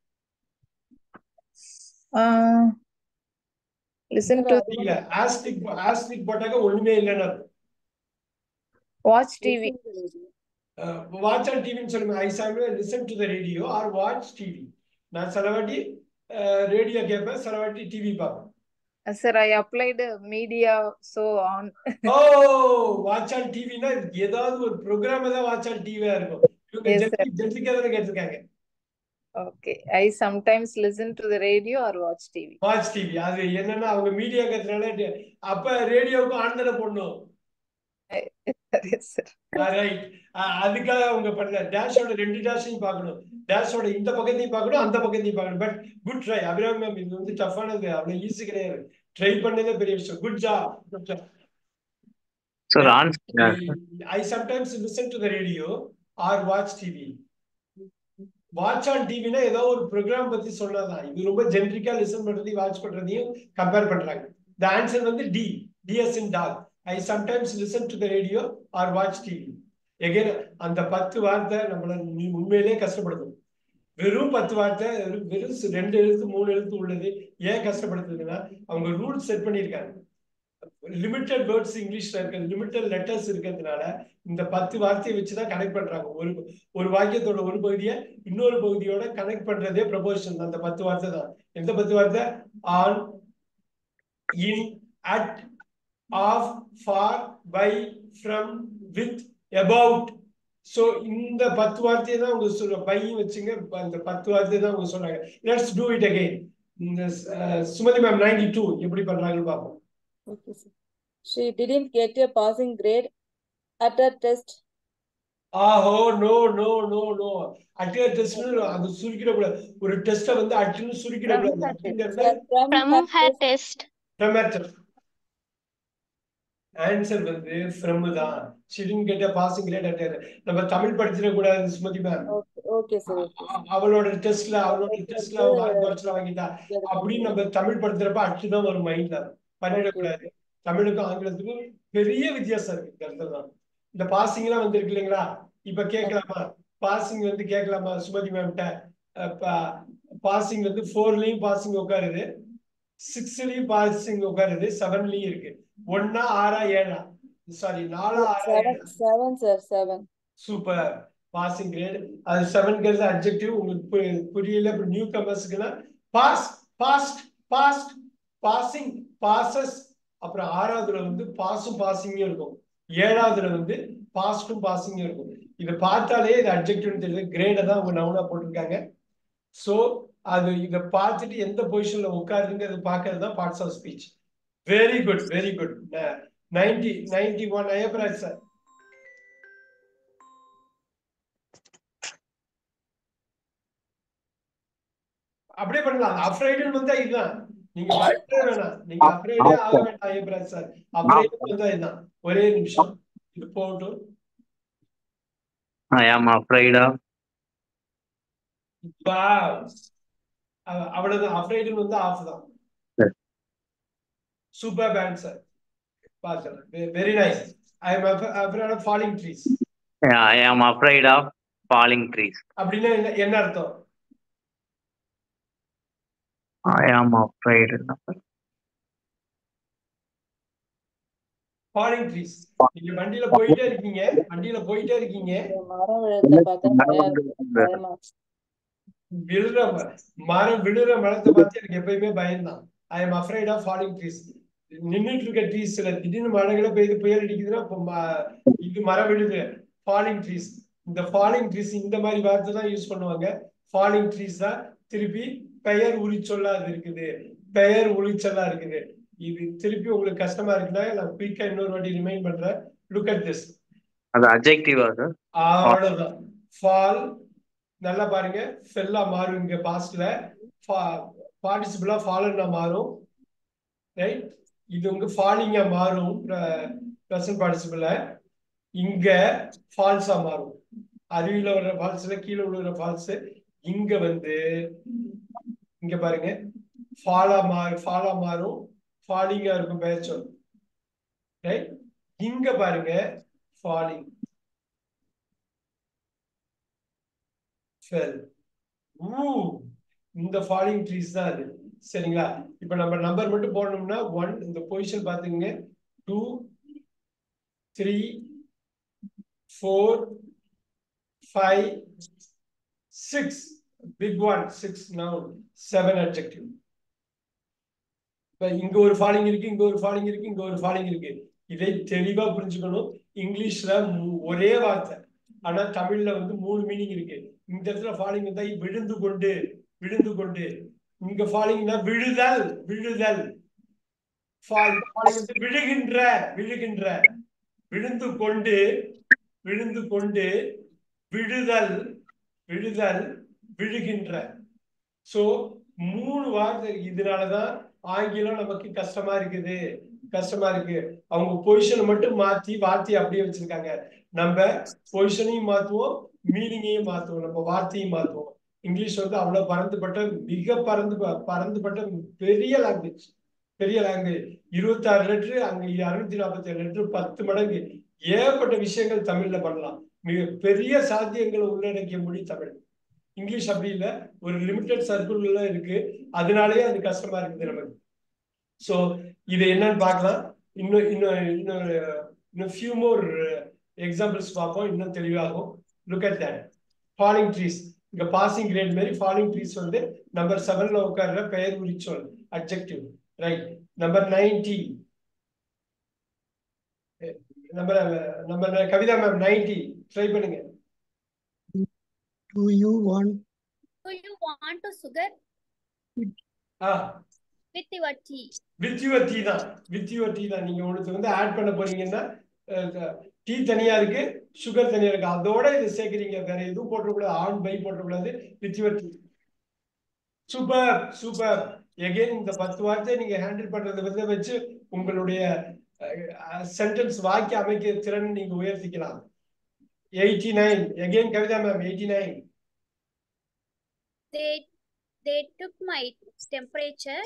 லிசன் டு இல்ல ஆஸ்டிக் ஆஸ்டிக் போட்டாக்க ஒண்ணுமே இல்லைன்னு வாட்ச் டிவி வாட்ச் ஆன் டிவின்னு சொல்லுங்க ஐ சாமி listen to the radio or watch TV நான் சில வாட்டி ரேடியோ கேட்பேன் சில வாட்டி டிவி பார்ப்பேன் sir I applied media so on oh watch on டிவினா ஏதாவது ஒரு ப்ரோக்ராம் தான் வாட்ச் ஆன் டிவியா இருக்கும் இவங்க Yes, ஜென்ரி ஜென்ரிக்கா தானே கேட்டிருக்காங்க okay I sometimes listen to the radio or watch TV watch TV அது என்னன்னா அவங்க மீடியா கேட்கறதுனால அப்ப ரேடியோவுக்கும் ஆன் தானே போடணும் சார் ரைட் அதுக்காக அவங்க பண்ணல டேஷோட ரெண்டு டேஷையும் பார்க்கணும் டேஷோட இந்த பக்கத்தையும் பார்க்கணும் அந்த பக்கத்தையும் பார்க்கணும் but good try Abiram ma'am இது வந்து டஃப்பானது அவ்வளவு ஈஸி கிடையாது ட்ரை பண்ணதே பெரிய விஷயம் good job good job sir answer I sometimes listen to the radio or watch TV watch on டிவினா ஏதோ ஒரு ப்ரோக்ராம் பத்தி சொன்னாதான் இது ரொம்ப ஜென்ரிக்கா லிசன் பண்றதையும் வாட்ச் பண்றதையும் கம்பேர் பண்றாங்க த ஆன்சர் வந்து டி டிஎஸ் in talk I sometimes listen to the radio or watch TV again அந்த பத்து வார்த்தை நம்மள நீ உண்மையிலே கஷ்டப்படுத்தும் வெறும் பத்து வார்த்தை வெறும் வெறும் ரெண்டு எழுத்து மூணு எழுத்து உள்ளது ஏன் கஷ்டப்படுத்துதுன்னா அவங்க ரூல் செட் பண்ணியிருக்காங்க லிமிட்டட் வேர்ட்ஸ் இங்கிலீஷ்ல இருக்க லிமிட்டட் லெட்டர்ஸ் இருக்கிறதுனால இந்த பத்து வார்த்தையை வச்சுதான் கனெக்ட் பண்றாங்க ஒரு ஒரு வாக்கியத்தோட ஒரு பகுதியை இன்னொரு பகுதியோட கனெக்ட் பண்றதே ப்ரொபோஷன் அந்த பத்து வார்த்தை தான் எந்த பத்து வார்த்தை on in at of for by from with about so இந்த பத்து வார்த்தையை தான் அவங்க சொல்ற பையும் வச்சுங்க அந்த பத்து வார்த்தையை தான் அவங்க சொல்றாங்க லெட்ஸ் டூ இட் அகைன் இந்த சுமதி மேம் நைன்டி டூ எப்படி பண்றாங்கன்னு பார்ப்போம் Okay, sir. She didn't get a passing grade at her test. ஆஹோ நோ நோ நோ நோ அட்டிய டெஸ்ட் அது சுருக்கிட கூடாது ஒரு டெஸ்ட வந்து அட்டுன்னு சுருக்கிட கூடாது அப்படிங்கறத From From her her test, test. Tomato answer வந்து ஃப்ரம் தான் ஷிடின் கெட்ட பாசிங் கிரேட் அட்டியர் நம்ம தமிழ் படிச்சிட கூடாது Sumathi ma'am okay, okay, sir. Okay, sir. அவளோட டெஸ்ட்ல அவளோட டெஸ்ட்ல அவ மார்க் குறைச்சல வாங்கிட்டா அப்படின்னு நம்ம தமிழ் படுத்துறப்ப அச்சு தான் ஒரு மைண்ட்ல பண்ணிடக்கூடாது தமிழுக்கும் ஆங்கிலத்துக்கும் பெரிய வித்தியாசம் இருக்கு இந்த இடத்துல தான் இந்த பாசிங் எல்லாம் வந்திருக்கு இல்லைங்களா இப்ப கேட்கலாமா பாசிங் வந்து கேட்கலாமா சுமதி மேம்கிட்ட பாசிங் வந்து ஃபோர்லயும் பாசிங் உட்காருது சிக்ஸ்லயும் பாசிங் உட்காருது செவன்லயும் இருக்கு ஒன்னா ஆறா ஏழா சாரி நாலா ஆறா Seven, ஏழா seven, sir, seven. Super passing great அது செவன்கிறது அப்ஜெக்டிவ் உங்களுக்கு பு- புரியல இப்போ நியூ கமர்ஸ்க்குன்னா pass passed passed passing passes அப்புறம் ஆறாவதுல வந்து பாஸும் பாசிங்கும் இருக்கும் ஏழாவதுல வந்து பாஸ்டும் பாசிங்கும் இருக்கும் இதை பார்த்தாலே இது அப்ஜெக்டிவ்னு தெரியுது கிரேடை தான் அவங்க நவுனா போட்டிருக்காங்க ஸோ அது இதை பார்த்துட்டு எந்த பொசிஷன்ல உட்காருங்கிறது பார்க்கறது தான் parts of speech very good very good ninety ninety one Ayyapparaj sir அப்படியே பண்ணலாம் அப்ரைடுன்னு வந்தா இதுதான் நீங்க பயப்படவே வேணாம் நீங்க அப்ரைடே ஆக வேண்டாம் ஐயப்பராஜ் சார் அப்ரைடு வந்தா இதுதான் ஒரே நிமிஷம் இது போகட்டும் I am afraid of Wow. அவ- அவ்வளவுதான் அப்ரைடுன்னு வந்து ஆஃப் தான் Yes. சூப்பர் பேண்ட் சார் பார்க்கலாம் very nice I am afraid of falling trees yeah, I am afraid of falling trees. அப்படின்னா என்ன என்ன அர்த்தம் I am afraid. Falling trees நீங்க வண்டியில போயிட்டே இருக்கீங்க வண்டியில போயிட்டே இருக்கீங்க இந்த மரம் விழுறத பார்த்தா பயம் இருக்கு. பயமா இருக்கு. விழுற ம- மரம் விழுற மரத்தை பார்த்து எனக்கு எப்பயுமே பயம்தான் I am afraid of falling trees நின்னுட்டு இருக்க ட்ரீஸ்ல திடீர்னு மழைகளை பெய்து புயல் அடிக்குதுன்னா அப்ப ம- இது மரம் விழுது ஃபாலிங் ட்ரீஸ் இந்த ஃபாலிங் ட்ரீஸ் இந்த மாதிரி வார்த்தை தான் யூஸ் பண்ணுவாங்க ஃபாலிங் ட்ரீஸ் தான் திருப்பி பெயர் உரி சொல்லாது இருக்குது பெயர் ஒளிச்சலா இருக்குது இது திருப்பி உங்களுக்கு கஷ்டமா இருக்குன்னா நான் குயிக்கா இன்னொரு வாட்டி ரிமைண்ட் பண்றேன் லுக் அட் திஸ் அது அப்ஜெக்டிவா சார் அவ்வளவுதான் ஃபால் நல்லா பாருங்க ஃபெல்லா மாறும் இங்க பாஸ்ட்ல பார்ட்டிசிபிளா ஃபாலன்னா மாறும் ரைட் இது உங்க ஃபாலிங்கா மாறும் ப்ரெசன்ட் பார்ட்டிசிபிள இங்க ஃபால்ஸா மாறும் அருவியில வர்ற ஃபால்ஸ்ல கீழே விழுகிற ஃபால்ஸ் இங்க வந்து இங்க பாருங்க ஃபாலா மாறு ஃபாலா மாறும் ஃபாலிங்கா இருக்கும் பெயர் சொல் ரைட் இங்க பாருங்க ஃபாலிங் ஃபெல் ஊ இந்த ஃபாலிங் ட்ரீஸ் தான் அது சரிங்களா இப்ப நம்ம நம்பர் மட்டும் போடணும்னா ஒன் இந்த பொசிஷன் பாத்துக்கங்க two three four five six big one six noun seven adjective இப்ப இங்க ஒரு ஃபாலிங் இருக்கு இங்க ஒரு ஃபாலிங் இருக்கு இங்க ஒரு ஃபாலிங் இருக்கு இதை தெளிவா புரிஞ்சுக்கணும் இங்கிலீஷ்ல மூ- ஒரே வார்த்தை ஆனா தமிழ்ல வந்து மூணு மீனிங் இருக்கு இந்த இடத்துல ஃபாலிங் இருந்தா விழுந்து கொண்டு விழுந்து கொண்டு இங்க ஃபாலிங்னா விழுதல் விழுதல் fall falling வந்து விழுகின்ற விழுகின்ற விழுந்து கொண்டு விழுந்து கொண்டு விழுதல் விழுதல் விழுகின்ற சோ மூணு வார்த்தை இதனாலதான் ஆங்கிலம் நமக்கு கஷ்டமா இருக்குது கஷ்டமா இருக்கு அவங்க பொசிஷனை மட்டும் மாத்தி வார்த்தையை அப்படியே வச்சிருக்காங்க நம்ம பொசிஷனையும் மாத்துவோம் மீனிங்கையும் மாத்துவோம் நம்ம வார்த்தையும் மாத்துவோம் இங்கிலீஷ் வந்து அவ்வளவு பறந்துபட்ட மிக பறந்து பறந்துபட்ட பெரிய லாங்குவேஜ் பெரிய லாங்குவேஜ் இருபத்தாறு லெட்டரு அங்க அறுநூத்தி நாற்பத்தி ஏழு லெட்டரு பத்து மடங்கு ஏகப்பட்ட விஷயங்கள் தமிழ்ல பண்ணலாம் மிக பெரிய சாத்தியங்களை உள்ளடக்கிய மொழி தமிழ் இங்கிலீஷ் அப்படி இல்லை ஒரு லிமிடெட் சர்க்கிள்ல இருக்கு அதனாலேயே அது கஷ்டமா இருக்குது நமக்கு ஸோ இது என்னன்னு பார்க்கலாம் இன்னும் இன்னும் இன்னொரு இன்னும் ஃபியூ மோர் எக்ஸாம்பிள்ஸ் பார்ப்போம் இன்னும் தெளிவாகும் look at that falling trees இங்க பாசிங் கிரேட் மாதிரி ஃபாலிங் ட்ரீஸ் வந்து நம்பர் செவன்ல உட்கார்ற பெயர் உரிச்சொல் adjective right number ninety number number Kavitha ma'am ninety try பண்ணுங்க Do you want Do you want to sugar uh with your tea? With your tea தான் with your tea தான் நீங்க ஒன்று வந்து ஆட் பண்ண போறீங்கன்னா டீ தனியா இருக்கு சுகர் தனியா இருக்கு அதோட இது சேர்க்குறீங்க வேற எதுவும் போட்டக்கூடாது ஆன் பை போட்டக்கூடாது with your tea super super again இந்த பத்து வார்த்தையை நீங்க ஹேண்டில் பண்றதை வந்து வச்சு உங்களுடைய சென்டென்ஸ் வாக்கிய அமைக்க திறன் நீங்க உயர்த்திக்கலாம் eighty nine again Kavitha ma'am eighty nine They they took my temperature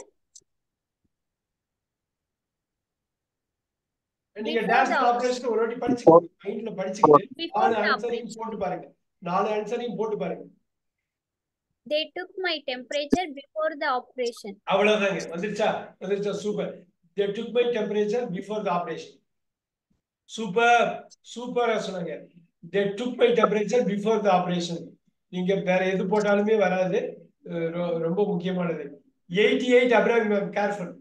நீங்க Before டேஷ் the ஆபரேஷன் ஒரு வாட்டி படிச்சுக்கோங்க மைண்ட்ல படிச்சுக்கிட்டு before நாலு the ஆன்சரையும் operation. போட்டு பாருங்க நாலு ஆன்சரையும் போட்டு பாருங்க They took my temperature before the operation. அவ்வளவுதாங்க வந்துருச்சா வந்துருச்சா super they took my temperature before the operation super சூப்பரா சொன்னாங்க they took my temperature before the operation நீங்க வேற எது போட்டாலுமே வராது அஹ் ரொ- ரொம்ப முக்கியமானது eighty eight Abiram ma'am careful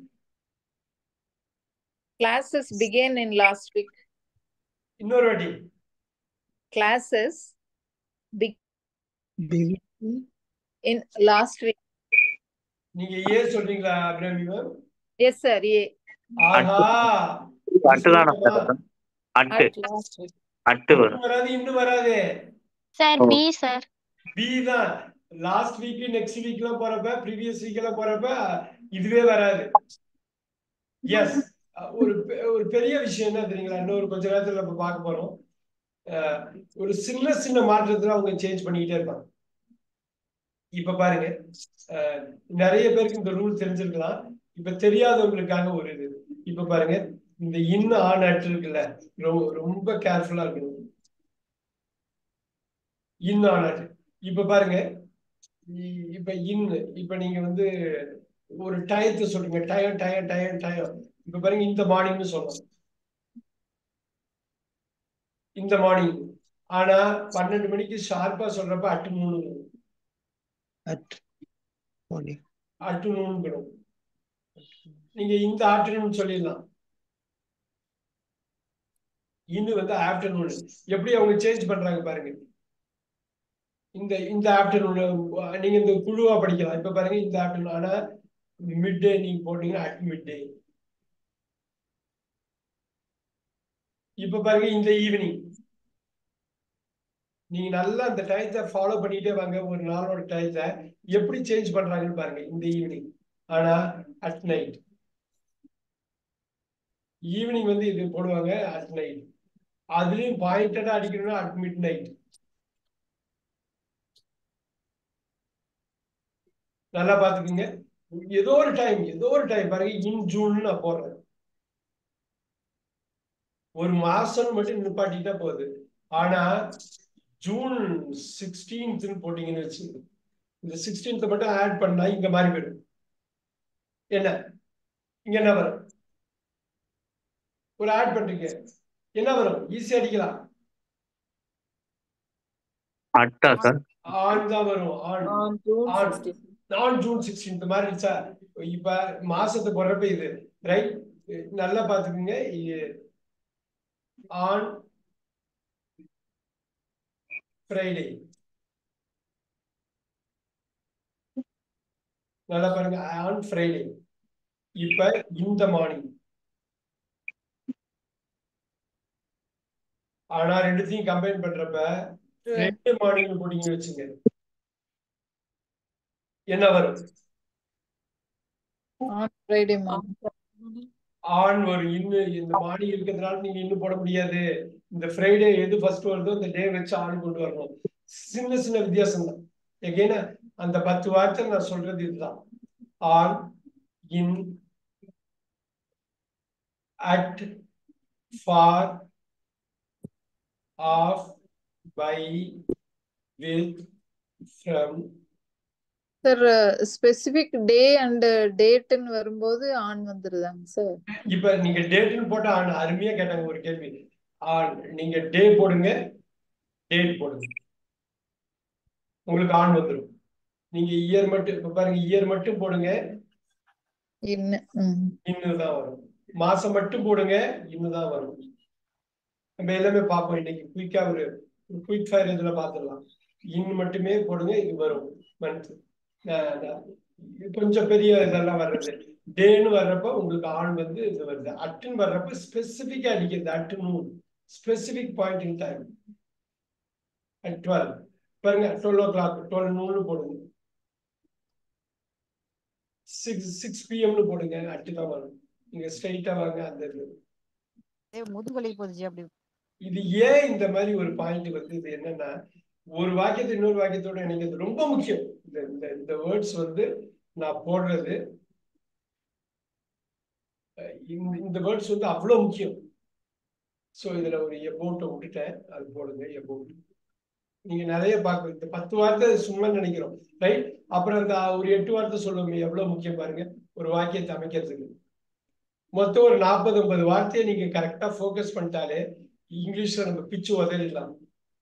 Classes began in last week. இன்னொரு வாட்டி Classes be big in last week. நீங்க ஏ சொல்றீங்களா Abirami ma'am Yes, sir. Yeah. ஆஹா அட்டு தானே சார் at At last week. At வரும் இன்னும் வராது இன்னும் வராது sir Oh. B sir B தான் லாஸ்ட் வீக் நெக்ஸ்ட் வீக் எல்லாம் போறப்ப ப்ரீவியஸ் வீக் எல்லாம் போறப்ப இதுவே வராது எஸ் ஒரு பெ- ஒரு பெரிய விஷயம் என்ன தெரியுங்களா இன்னொரு கொஞ்ச நேரத்துல நம்ம பார்க்க போறோம் அஹ், ஒரு சின்ன சின்ன மாற்றத்துல அவங்க சேஞ்ச் பண்ணிக்கிட்டே இருப்பாங்க இப்ப பாருங்க அஹ், நிறைய பேருக்கு இந்த ரூல் தெரிஞ்சிருக்கலாம் இப்ப தெரியாதவங்களுக்காக ஒரு இது இப்ப பாருங்க இந்த இன் ஆன் அட் இருக்குல்ல ரொ- ரொம்ப கேர்ஃபுல்லா இருக்கணும் இன் ஆன் அட் இப்ப பாருங்க இ- இப்ப இன் இப்ப நீங்க வந்து ஒரு டயத்தை சொல்றீங்க டயம் டயம் டயம் டயம் இப்ப பாருங்க இந்த மார்னிங்னு சொல்லணும் இந்த மார்னிங் ஆனா பன்னெண்டு மணிக்கு ஷார்ப்பா சொல்றப்ப அட்டு மூணு at morning. அட்டுநூன் நீங்க இந்த ஆஃப்டர்நூன் சொல்லிடலாம் இன்னும் வந்து ஆஃப்டர்நூன் எப்படி அவங்க சேஞ்ச் பண்றாங்க பாருங்க இந்த இந்த ஆஃப்டர்நூன் நீங்க இந்த குழுவா படிக்கலாம் இப்ப பாருங்க இந்த ஆஃப்டர்நூன் ஆனா மிட் டே நீங்க போட்டீங்கன்னா அட் மிட் டே இப்ப பாருங்க இந்த ஈவினிங் நீங்க நல்லா அந்த டயத்தை ஃபாலோ பண்ணிட்டே வாங்க ஒரு நாளோட டயத்தை எப்படி சேஞ்ச் பண்றாங்கன்னு பாருங்க இந்த ஈவினிங் ஆனா அட் நைட் ஈவினிங் வந்து இது போடுவாங்க அட் நைட் அதுலயும் பாயிண்டடா அடிக்கணும்னா அட் மிட் நைட் நல்லா பாத்துக்கோங்க ஏதோ ஒரு டைம் ஏதோ ஒரு டைம் பாருங்க இன் ஜூன் நான் போடுறேன் ஒரு மாசம் மட்டும் நிப்பாட்டிட்டா போகுது ஆனா ஜூன் சிக்ஸ்டீன்த் போட்டீங்கன்னு வச்சு இந்த சிக்ஸ்டீன்த் மட்டும் ஆட் பண்ணா இங்க மாறி போயிடும் என்ன இங்க என்ன வரும் ஒரு ஆட் பண்றீங்க என்ன வரும் ஈஸியா அடிக்கலாம் அட்டா சார் ஆண் தான் வரும் ஆண் On June ஆண் 16. நான் ஜூன் சிக்ஸ்டீன்த் மாதிரி இருந்துச்சா இப்ப மாசத்து போடுறப்ப இது ரைட் நல்லா பாத்துக்கோங்க ஆன் ஃப்ரைடே நல்லா பாருங்க ஆன் ஃப்ரைடே இப்ப இந்த மார்னிங் ஆனா ரெண்டுத்தையும் கம்பைன் பண்றப்ப ரெண்டு மார்னிங் போட்டீங்கன்னு வச்சுங்க என்ன வரும் ஆன் ஃப்ரைடே மார்னிங் ஆண் வரும் இன்னும் இந்த மாடி இருக்கிறதுனால நீங்க இன்னும் போட முடியாது இந்த ஃப்ரைடே எது ஃபர்ஸ்ட் வருதோ இந்த டே வச்சு ஆண் கொண்டு வரணும் சின்ன சின்ன வித்தியாசம் தான் எகைன அந்த பத்து வார்த்தை நான் சொல்றது இதுதான் on in at for of by with from sir specific day and டேட்னு வரும்போது ஆன் வந்துருதாங்க சார் இப்ப நீங்க டேட்னு போட்டா ஆன் அருமையா கேட்டாங்க ஒரு கேள்வி ஆன் நீங்க டே போடுங்க டேட் போடுங்க உங்களுக்கு ஆன் வந்துடும் நீங்க இயர் மட்டும் இப்ப பாருங்க இயர் மட்டும் போடுங்க இன்னும் ம் இன்னும் தான் வரும் மாசம் மட்டும் போடுங்க இன்னும் தான் வரும் நம்ம எல்லாமே பார்ப்போம் இன்னைக்கு குயிக்கா ஒரு குயிக் ஃபயர் இதுல பார்த்துடலாம் இன் மட்டுமே போடுங்க இது வரும் மந்த் கொஞ்சம் பெரிய இதெல்லாம் வர்றது டேன்னு வர்றப்ப உங்களுக்கு ஆண் வந்து இது வருது அட்டுன்னு வர்றப்ப ஸ்பெசிபிக்கா அடிக்கிறது at noon specific point in time at twelve பாருங்க டுவெல் ஓ கிளாக் டுவெல் நூன்னு போடுங்க சிக்ஸ் சிக்ஸ் பிஎம்னு போடுங்க அட்டு தான் வரும் நீங்க ஸ்ட்ரைட்டா வாங்க அந்த இது ஏ, முதுகுவலி போதுச்சு அப்படி இது ஏன் இந்த மாதிரி ஒரு பாயிண்ட் வந்து இது என்னன்னா ஒரு வாக்கியத்தை இன்னொரு வாக்கியத்தோட இணைக்கிறது ரொம்ப முக்கியம் இந்த இந்த இந்த வேர்ட்ஸ் வந்து நான் போடுறது அஹ் இந்த இந்த வேர்ட்ஸ் வந்து அவ்வளவு முக்கியம் ஸோ இதுல ஒரு எபோட்டை விட்டுட்டேன் அது போடுங்க எபோட் நீங்க நிறைய பார்க்க இந்த பத்து வார்த்தை சும்மா நினைக்கிறோம் ரைட் அப்புறம் இந்த ஒரு எட்டு வார்த்தை சொல்லுவோமே எவ்வளவு முக்கியம் பாருங்க ஒரு வாக்கியத்தை அமைக்கிறதுக்கு மொத்தம் ஒரு நாற்பது ஐம்பது வார்த்தையை நீங்க கரெக்டா ஃபோக்கஸ் பண்ணிட்டாலே இங்கிலீஷ்ல நம்ம பிச்சு உதறிடலாம்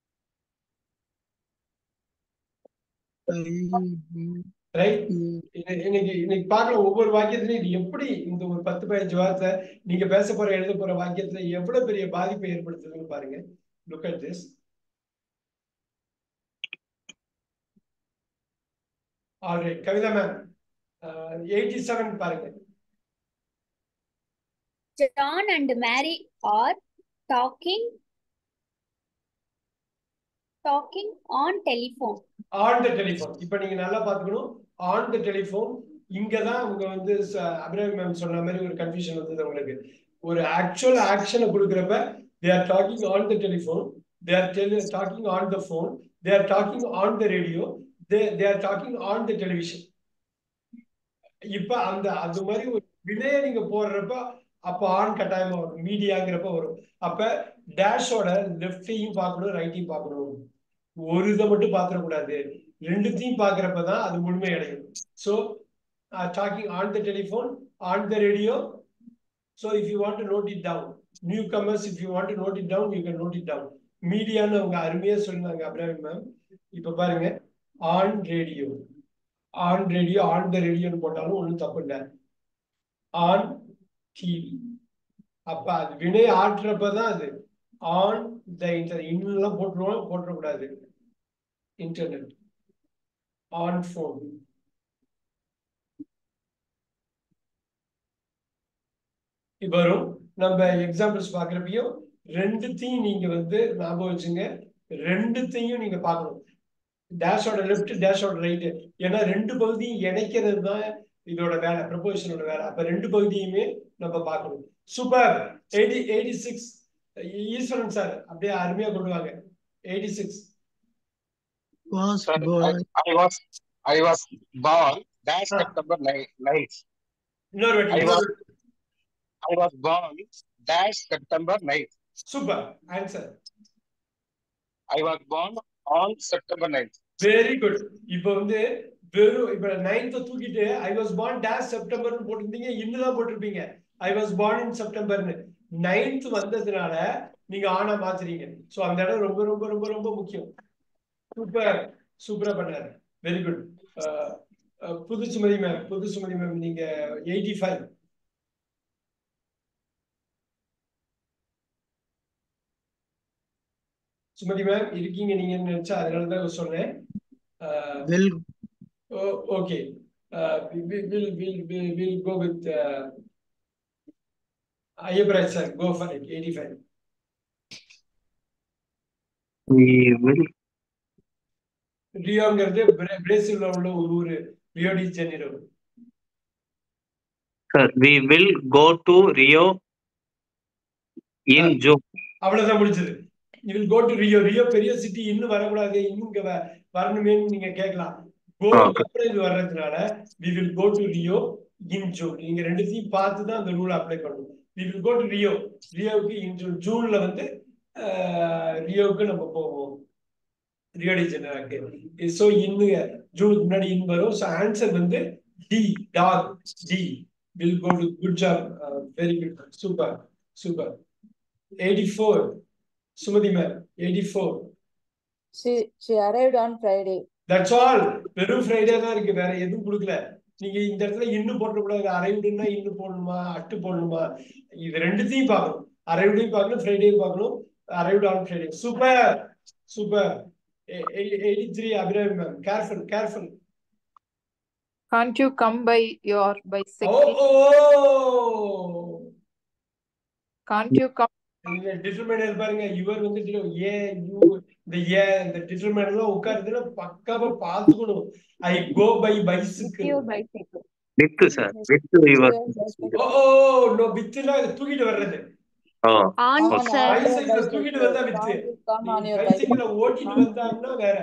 ரைட் இன்னைக்கு இன்னைக்கு பார்க்கல ஒவ்வொரு வாக்கியத்திலையும் இது எப்படி இந்த ஒரு பத்து பதினஞ்சு வார்த்தை நீங்க பேச போற எழுத போற வாக்கியத்துல எவ்வளவு பெரிய பாதிப்பை ஏற்படுத்துதுன்னு பாருங்க look at this alright Kavitha ma'am eighty seven பாருங்க John and Mary are talking talking on telephone. On the telephone இப்ப நீங்க நல்லா பாத்துக்கணும் ஆன் த டெலிஃபோன் இங்கதான் அவங்க வந்து அபிராமி மேம் சொன்ன மாதிரி ஒரு கன்ஃபியூஷன் வந்தது உங்களுக்கு ஒரு ஆக்சுவல் ஆக்ஷனை கொடுக்குறப்ப they are talking on the telephone they are talking on the phone they are talking on the radio they they are talking on the television இப்ப அந்த அது மாதிரி ஒரு விலையை நீங்க போடுறப்ப அப்ப ஆன் கட்டாயமா வரும் மீடியாங்கிறப்ப வரும் அப்ப டேஷோட லெஃப்டையும் பார்க்கணும் ரைட்டையும் பார்க்கணும் ஒரு இதை மட்டும் பாத்திரக்கூடாது ரெண்டுத்தையும் பாக்குறப்பதான் அது முழுமை அடையும் so talking on the telephone on the radio so if you want to note it down new commerce if you want to note it down you can note it down மீடியான்னு அவங்க அருமையா சொன்னாங்க அப்ராஹிம் மேம் இப்ப பாருங்க on radio on radio on the ரேடியோன்னு போட்டாலும் ஒன்றும் தப்பு இல்லை ஆன் டிவி அப்ப அது வினை ஆற்றுறப்பதான் அது ஆன் த இன்டர் இன்னெல்லாம் போட்டுருவோம் போட்டுறக்கூடாது இன்டர்நெட் ஆன் ஃபோன் வரும் நம்ம எக்ஸாம்பிள்ஸ் பாக்குறப்பையும் ரெண்டுத்தையும் நீங்க வந்து ஞாபகம் வச்சுங்க ரெண்டுத்தையும் நீங்க பார்க்கணும் டேஷோட லெஃப்ட் டேஷோட ரைட் ஏன்னா ரெண்டு பகுதியும் இணைக்கிறது தான் இதோட வேலை ப்ரப்போசிஷனோட வேலை அப்ப ரெண்டு பகுதியுமே நம்ம பார்க்கணும் super eighty eighty six Eswaran sir அப்படியே அருமையா கொண்டு வாங்க eighty six was Sir, I, born I was I was born dash September ni- 9th. இன்னொரு வாட்டி I இன்னொரு was I was born dash September 9th. Super answer I was born on September 9th. Very good இப்போ வந்து வெறும் இப்ப ninth தூக்கிட்டு I was born dash செப்டம்பர்னு போட்டிருந்தீங்க இன்னும் தான் போட்டிருப்பீங்க ஐ வாஸ் பார்ன் இன் செப்டம்பர்னு நைன்த் வந்ததுனால நீங்க ஆனா மாத்துறீங்க சோ அந்த இடம் ரொம்ப ரொம்ப ரொம்ப ரொம்ப முக்கியம் சூப்பர் சூப்பரா பண்ணாரு வெரி குட் புது சுமதி மேம் புது சுமதி மேம் நீங்க எயிட்டி ஃபைவ் சுமதி மேம் இருக்கீங்க நீங்க நினைச்சா அதனால தான் சொன்னேன் அஹ், will Oh, okay. Uh, we we will will will will go with uh, Ayabraj sir. Go for it. Eighty-five. We will ரியோங்கிறது பிரே- பிரேசில்ல உள்ள ஒரு ஊரு Rio de Janeiro sir, we will go to Rio in June. அவ்வளவுதான் முடிஞ்சது you will go to Rio Rio பெரிய city இன்னும் வரக்கூடாது இன்னும் இங்க வ- வரணுமேன்னு நீங்க கேட்கலாம் கோ Okay. அப்புறம் இது வர்றதுனால we will go to Rio in June நீங்க ரெண்டுத்தையும் பார்த்து தான் அந்த ரூல் அப்ளை பண்ணணும் we will go to Rio ரியோவுக்கு இன் ஜூன் ஜூன்ல வந்து அஹ், ரியோவுக்கு நம்ம போவோம் ரியோ டி ஜெனராக்கு ஸோ இன்னும் ஜூனுக்கு முன்னாடி இன் வரும் ஸோ ஆன்சர் வந்து டி டாக் டி will go to good job very good super super eighty four Sumathi ma'am eighty four She she arrived on Friday. That's all வெறும் ஃப்ரைடே தான் இருக்கு வேற எதுவும் கொடுக்கல நீங்க இந்த இடத்துல இன்னும் போட்டக்கூடாது அரைவுடுன்னா இன்னும் போடணுமா அட்டு போடணுமா இது ரெண்டுத்தையும் பார்க்கணும் அரைவுடையும் பார்க்கணும் ஃப்ரைடேயும் பார்க்கணும் arrived on Friday super super eighty three Abirami ma'am careful careful Can't you come by your oh bicycle? Oh Can't you come? இந்த டிட்டர்மைனர் பாருங்க இவர் வந்துட்டு ஏ யூ இந்த ஏ இந்த டிட்டர்மைனர் எல்லாம் உட்காருதுன்னா பக்காவா பாத்துக்கணும் I go by bicycle bicycle. With sir, with your oh oh no வித்துனா தூக்கிட்டு வர்றது oh On On sir. our பைசைக்கிள bicycle. தூக்கிட்டு வந்தா வித்து Can't you come on your பைசைக்கிள bicycle? ஓட்டிட்டு வந்தாங்கன்னா வேற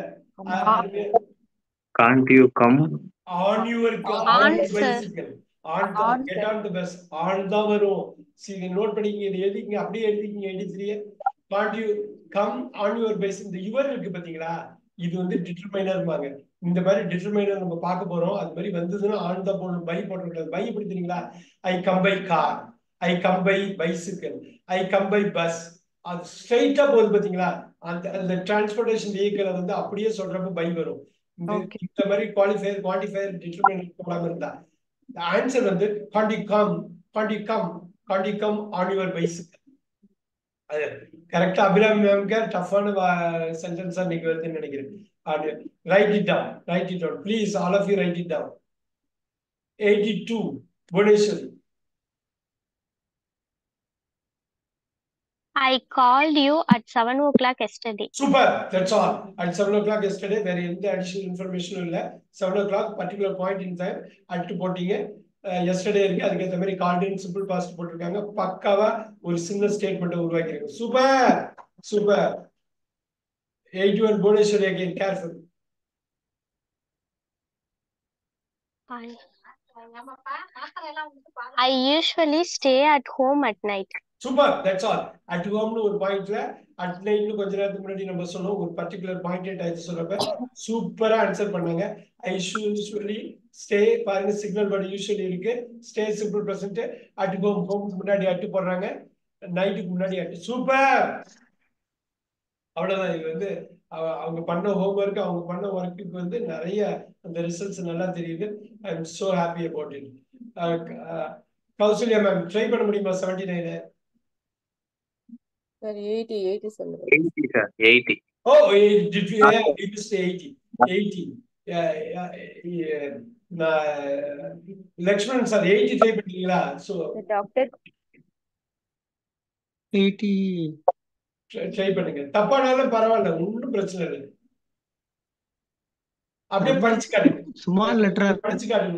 can't you come? On your On on sir. Bicycle on On get sir. On the bus on தான் வரும் சரி நோட் பண்ணிக்கங்க இது எழுதிக்கங்க அப்படியே எழுதிக்கங்க எழுதிக்கிறிய can't you come on your பைஸ் இந்த யுவர் இருக்கு பாத்தீங்களா இது வந்து டிட்டர்மைனர்மாங்க இந்த மாதிரி டிட்டர்மைனர் நம்ம பார்க்க போறோம் அது மாதிரி வந்ததுன்னா ஆன் தான் போடணும் பை போடக்கூடாது பை எப்படி தெரியுங்களா I come by car I come by bicycle I come by bus அது ஸ்ட்ரைட்டா போகுது பாத்தீங்களா அந்த அந்த டிரான்ஸ்போர்டேஷன் வெஹிக்கிளை வந்து அப்படியே சொல்றப்ப பை வரும் இந்த Okay. இந்த மாதிரி குவாலிஃபயர் குவான்டிஃபயர் டிட்டர்மைனர் போடாம இருந்தா ஆன்சர் வந்து காண்டி கம் காண்டி கம் காண்டி கம் ஆன் யுவர் பைசிக்கிள் அது கரெக்டா அபிராமி மேம்க்கு டஃப்பான சென்டென்ஸா இன்னைக்கு வருதுன்னு நினைக்கிறேன் அது write it down write it down please all of you write it down eighty two Bhuvaneswari I called you at seven o'clock yesterday. Super that's all at seven o'clock yesterday வேற எந்த additional இன்ஃபர்மேஷனும் இல்ல seven o'clock particular point in time at போட்டீங்க yesterday இருக்கு அதுக்கேற்ற மாதிரி கால்டின் simple past போட்டிருக்காங்க பக்காவா ஒரு சின்ன ஸ்டேட்மெண்ட் உருவாக்கிருங்க super super eighty one Bhuvaneswari again careful I, I usually stay at home at night. Super that's all at ஹோம்னு ஒரு பாயிண்ட்ல அட் நைட்னு கொஞ்ச நேரத்துக்கு முன்னாடி நம்ம சொன்னோம் ஒரு பர்டிகுலர் பாயிண்ட் டைப் சொல்றப்ப சூப்பரா ஆன்சர் பண்ணாங்க ஐ யூஸ்வலி ஸ்டே பாருங்க சிக்னல் படி யூஸ்வலி இருக்கு stay simple present at home ஹோம்க்கு முன்னாடி அட்டு போடுறாங்க நைட்டுக்கு முன்னாடி அட்டு சூப்பர் அவ்வளவுதான் இது வந்து அவ- அவங்க பண்ண ஹோம்ஒர்க் அவங்க பண்ண ஒர்க்குக்கு வந்து நிறைய அந்த ரிசல்ட்ஸ் நல்லா தெரியுது I am so happy about it Kausalya ma'am try பண்ண முடியுமா செவன்டி நைனு Sir, 80, 80 சொல்லுங்க. 80 sir, 80. Oh, eh, did you, yeah, you used to 80, 80. Yeah, yeah, yeah. நான் லக்ஷ்மணன் சார் எயிட்டி ட்ரை பண்ணீங்களா so The doctor eighty try பண்ணுங்க தப்பானாலும் பரவாயில்ல ஒன்றும் பிரச்சனை இல்லை அப்படியே படிச்சு காட்டுங்க ஸ்மால் லெட்டரா படிச்சு காட்டுங்க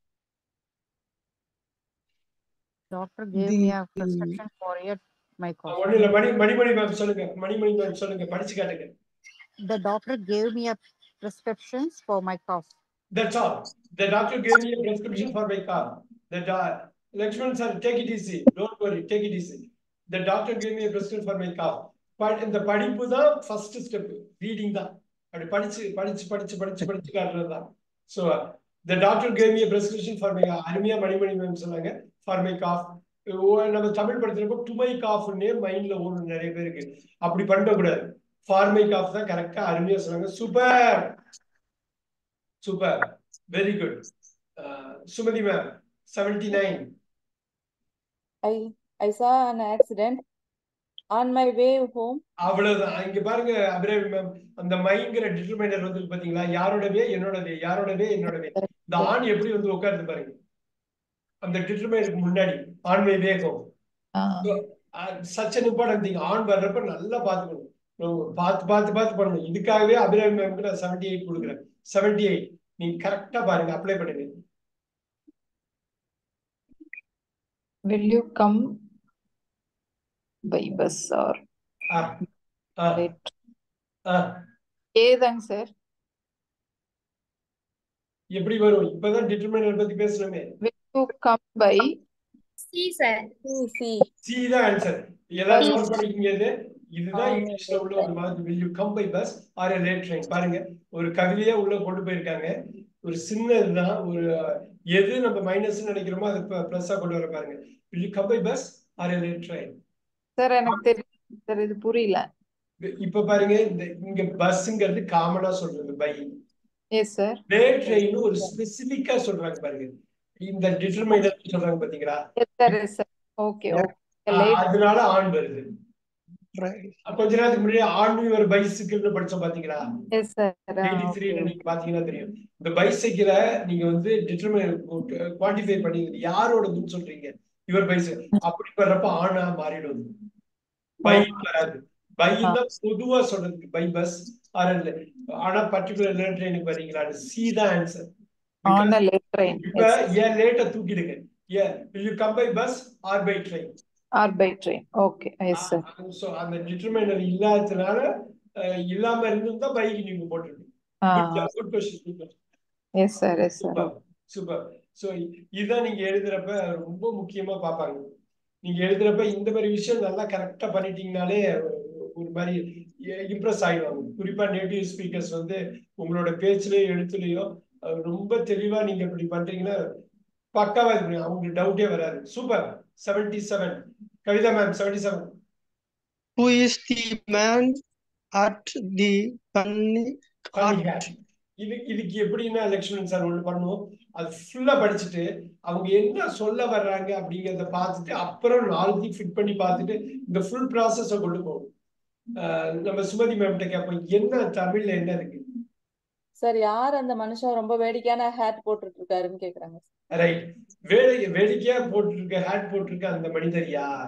Doctor gave இது me a prescription for a my cough. ஒண்ணு இல்ல மணி மணிமணி மேம் சொல்லுங்க மணிமணி மேம் சொல்லுங்க படிச்சு காட்டுங்க The doctor gave me a prescriptions for my cough. That's all. The doctor gave me a prescription for my car. The do- Lakshman sir, take it easy. Don't worry, take it easy. The doctor gave me a prescription for my car. But இந்த படிப்பு தான் first step reading தான் அப்படி படிச்சு படிச்சு படிச்சு படிச்சு படிச்சு காட்டுறது தான் so the doctor gave me prescription for my அருமையா மணிமணி மேம் சொன்னாங்க ஃபார் மை காஃப் நம்ம தமிழ் படுத்துறப்போ டுமை காஃப்னே மைண்ட்ல ஓடும் நிறைய பேருக்கு அப்படி பண்ணக்கூடாது ஃபார் மை காஃப் தான் கரெக்டா அருமையா சொன்னாங்க super super very good Sumathi ma'am seventy nine I I saw an accident on my way home. அவ்வளவுதான் இங்க பாருங்க அபிராமி மேம் அந்த மைங்கிற டிட்டர்மைனர் வந்து பாத்தீங்களா யாரோடவே என்னோடவே யாரோடவே என்னோடவே இந்த ஆண் எப்படி வந்து உட்காருது பாருங்க அந்த டிட்டர்மைனருக்கு முன்னாடி ஆண் மை வேகம் சச் அன் இம்பார்ட்டன்ட் திங் ஆண் வர்றப்ப நல்லா பாத்துக்கணும் பார்த்து பார்த்து பார்த்து பண்ணணும் இதுக்காகவே அபிராமி மேம்க்கு நான் செவன்டி எயிட் கொடுக்குறேன் செவன்டி எயிட் நீங்க கரெக்டா பாருங்க அப்ளை பண்ணுங்க Will you come by bus or ah ah late? Ah ஏதாங்க சார் எப்படி வரும் இப்பதான் டிட்டர்மைனர் பத்தி பேசணுமே Will you come by C, sir. See, see. C தான் ஆன்சர் எல்லாரும் Yes. நோட் பண்ணிக்கங்க இது இதுதான் ஆமா. இங்கிலீஷ்ல உள்ள ஒரு மாதிரி will you come by bus or a late train பாருங்க ஒரு கவிதையா உள்ள கொண்டு போயிருக்காங்க ஒரு சின்ன இதுதான் ஒரு எது நம்ம மைனஸ் நினைக்கிறோமோ அது பிளஸ்ஸா கொண்டு வர பாருங்க will you come by bus or a late train sir எனக்கு தெரியும் சார் இது புரியல இப்ப பாருங்க இந்த இங்க பஸ்ங்கிறது காமனா சொல்றது by yes sir late train ஒரு ஸ்பெசிபிக்கா சொல்றாங்க பாருங்க இந்த டிட்டர்மைனர் சொல்றாங்க பாத்தீங்களா yes sir yes sir okay okay ah late அதனால ஆண் வருது right. கொஞ்ச நேரத்துக்கு முன்னாடி ஆண் ஒரு பைசிக்கிள்னு படிச்சோம் பாத்தீங்களா எஸ் சார் எயிட்டி த்ரீல நீங்க பாத்தீங்கன்னா தெரியும் இந்த பைசைக்கிளை நீங்க வந்து டிட்டர்மைன் குவான்டிஃபை பண்ணி யாரோடதுன்னு சொல்றீங்க இவர் பைசைக்கிள் அப்படி வர்றப்ப ஆணா மாறிடும் பை வராது பை தான் பொதுவா சொல்றதுக்கு பை பஸ் ஆர் ஆனா பர்டிகுலர் ட்ரெயினுக்கு வரீங்களா சி தான் answer on a late train இப்ப ஏன் லேட்டா தூக்கிடுங்க ஏன் you come by bus or by train or by train okay yes sir so அந்த டிட்டர்மைனர் இல்லாததுனால அஹ், இல்லாம இருந்திருந்தா பைக் நீங்க போட்டுருக்கீங்க good question good question yes sir yes sir super super so இதான் நீங்க எழுதுறப்ப ரொம்ப முக்கியமா பார்ப்பாங்க நீங்க எழுதுறப்ப இந்த மாதிரி விஷயம் நல்லா கரெக்டா பண்ணிட்டீங்கனாலே ஒரு மாதிரி இம்ப்ரெஸ் ஆயிடுவாங்க குறிப்பா நேட்டிவ் ஸ்பீக்கர்ஸ் வந்து உங்களோட பேச்சுலயோ எழுத்துலயோ அஹ், ரொம்ப தெளிவா நீங்க இப்படி பண்றீங்கன்னா பக்காவா இருக்கு அவங்களுக்கு டவுட்டே வராது super seventy seven Kavitha ma'am seventy seven Who is the man at the funny cart? இது இதுக்கு எப்படின்னா லக்ஷ்மணன் சார் ஒண்ணு பண்ணுவோம் அது ஃபுல்லா படிச்சுட்டு அவங்க என்ன சொல்ல வர்றாங்க அப்படிங்கறத பார்த்துட்டு அப்புறம் நாளைக்கு ஃபிட் பண்ணி பார்த்துட்டு இந்த ஃபுல் ப்ராசஸ கொண்டு போகும் ஆஹ் நம்ம சுமதி மேம்கிட்ட கேட்போம் என்ன தமிழ்ல என்ன இருக்கு சார் யார் அந்த மனுஷன் ரொம்ப வேடிக்கையான ஹேட் போட்டுட்டு இருக்காருன்னு கேக்குறாங்க ரைட் வேலை வேடிக்கையா போட்டிருக்க ஹேட் போட்டிருக்க அந்த மனிதர் யார்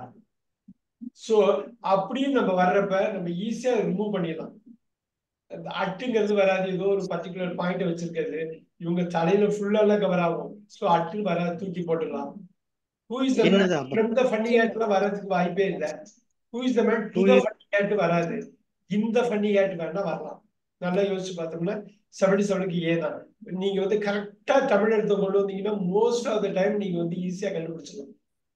சோ அப்படின்னு நம்ம வர்றப்ப நம்ம ஈஸியா ரிமூவ் பண்ணிடலாம் அந்த அட்டுங்கிறது வராது ஏதோ ஒரு பர்டிகுலர் பாயிண்ட் வச்சிருக்கிறது இவங்க தலையில ஃபுல்லாலாம் கவர் ஆகும் சோ அட்டு வராது தூக்கி போட்டுடலாம் ஹூ இஸ் த என்னது அப்புறம்? ஃப்ரம் த ஃபன்னி ஹேட்ல வர்றதுக்கு வாய்ப்பே இல்லை who is the man to Who the is- funny hat வராது இந்த ஃபன்னி ஹேட் வேணா வரலாம் நல்லா யோசிச்சு பார்த்தோம்னா செவன்டி செவனுக்கு ஏ தான் நீங்க வந்து கரெக்டா தமிழ் எழுத்த கொண்டு வந்தீங்கன்னா மோஸ்ட் ஆஃப் த டைம் நீங்க வந்து ஈஸியா கண்டுபிடிச்சிடலாம்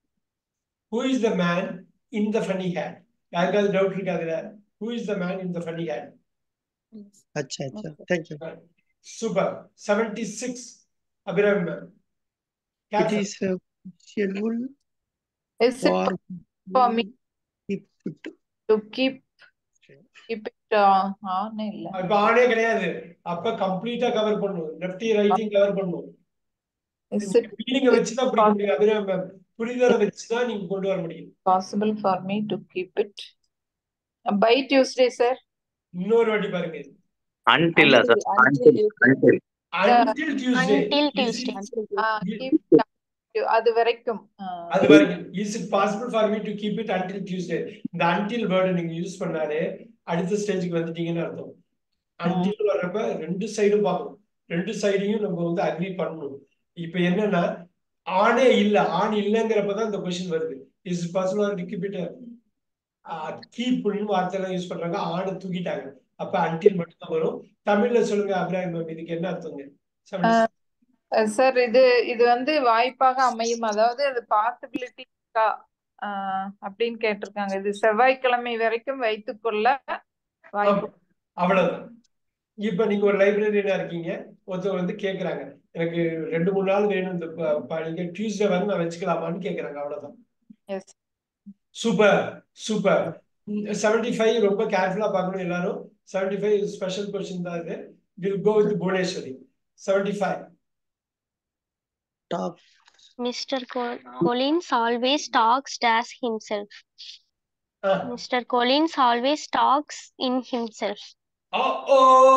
who is the man in the funny hat யாருக்காவது டவுட் இருக்கா அதுல who is the man in the funny hat Acha, acha. Thank you. Super seventy six Abirami ma'am It is a schedule is it for for me keep it. to keep keep it ஆன் இல்ல இப்ப ஆனே கிடையாது அப்ப கம்ப்ளீட்டா cover பண்ணும் lefty writing cover பண்ணும் is it மீனிங்க வச்சுதான் பிடிக்க முடியும் அபிராமி மேம் புரிதலை வச்சுதான் நீங்க கொண்டு வர முடியும் possible for me to keep it by Tuesday sir இன்னொரு வாட்டி பாருங்க Until, sir. Until- Until. Until. until Tuesday Until Is it- Tuesday. uh, keep அது வரைக்கும் ஆஹ் அது வரைக்கும் is it possible for me to keep it until Tuesday இந்த until word நீங்க யூஸ் பண்ணாலே அடுத்த ஸ்டேஜுக்கு வந்துட்டீங்கன்னு அர்த்தம் அன்டில் வர்றப்ப ரெண்டு சைடும் பார்க்கணும் ரெண்டு சைடையும் நம்ம வந்து அக்ரி பண்ணணும் இப்ப என்னன்னா ஆணே இல்ல ஆண் இல்லைங்கிறப்பதான் இந்த கொஸ்டின் வருது is possible to keep it கீப்னு வார்த்தையெல்லாம் யூஸ் பண்றாங்க ஆணை தூக்கிட்டாங்க அப்ப அன்டில் மட்டும் தான் வரும் தமிழ்ல சொல்லுங்க அபிராமி மேம் இதுக்கு என்ன அர்த்தங்க ஆஹ் சார் இது இது வந்து வாய்ப்பாக அமையும் அதாவது அது பாசிபிலிட்டி இருக்கா ஆஹ் அப்படின்னு கேட்டிருக்காங்க இது செவ்வாய்க்கிழமை வரைக்கும் வைத்துக்கொள்ள வாய்ப்பு அவ்வளவுதான் இப்ப நீங்க ஒரு லைப்ரரியனா இருக்கீங்க ஒருத்தர் வந்து கேக்குறாங்க எனக்கு ரெண்டு மூணு நாள் வேணும் இந்த ப- ப- நீங்க டியூஸ்டே வந்து நான் வச்சுக்கலாமான்னு கேக்குறாங்க அவ்வளவுதான் yes super super seventy five ரொம்ப கேர்ஃபுல்லா பார்க்கணும் எல்லாரும் செவன்டி ஃபைவ் ஸ்பெஷல் கொஸ்டின் தான் இது will go with Bhuvaneswari seventy five Talk. Mr. Col Collins always talks as himself. Mr. Collins always talks in himself. ஓ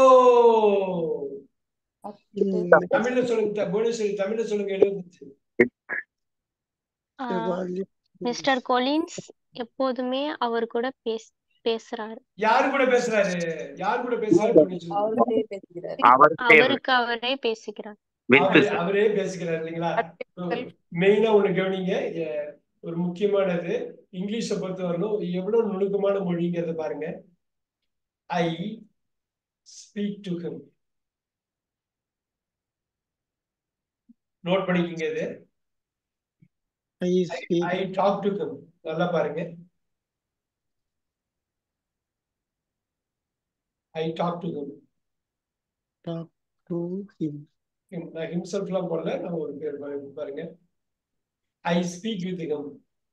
தமிழ்ல சொல்லுங்க புவனேஸ்வரி தமிழ்ல சொல்லுங்க எழுபத்தஞ்சு Uh, Mr. Collins எப்போதுமே அவர் கூட பேச பேசுறாரு யாரு கூட பேசுறாரு யாரு கூட பேசுறாரு புவனேஸ்வரி? அவர்கிட்டயே பேசுகிறார் அவர்கிட்ட அவருக்கு அவரே பேசிக்கிறார் with அவரே அவரே பேசிக்கிறார் இல்லைங்களா மெயினா ஒண்ணு கவனிங்க எ- ஒரு முக்கியமானது இங்கிலீஷை பொறுத்தவரையிலும் எவ்வளவு நுணுக்கமான மொழிங்கிறத பாருங்க I speak to him note பண்ணிக்கங்க இது I speak. I talk to him நல்லா பாருங்க I talk to him Talk to him. நான் ஹிம்செல்ஃப்லாம் போடல நான் ஒரு பேர் பா- பாருங்க I speak with him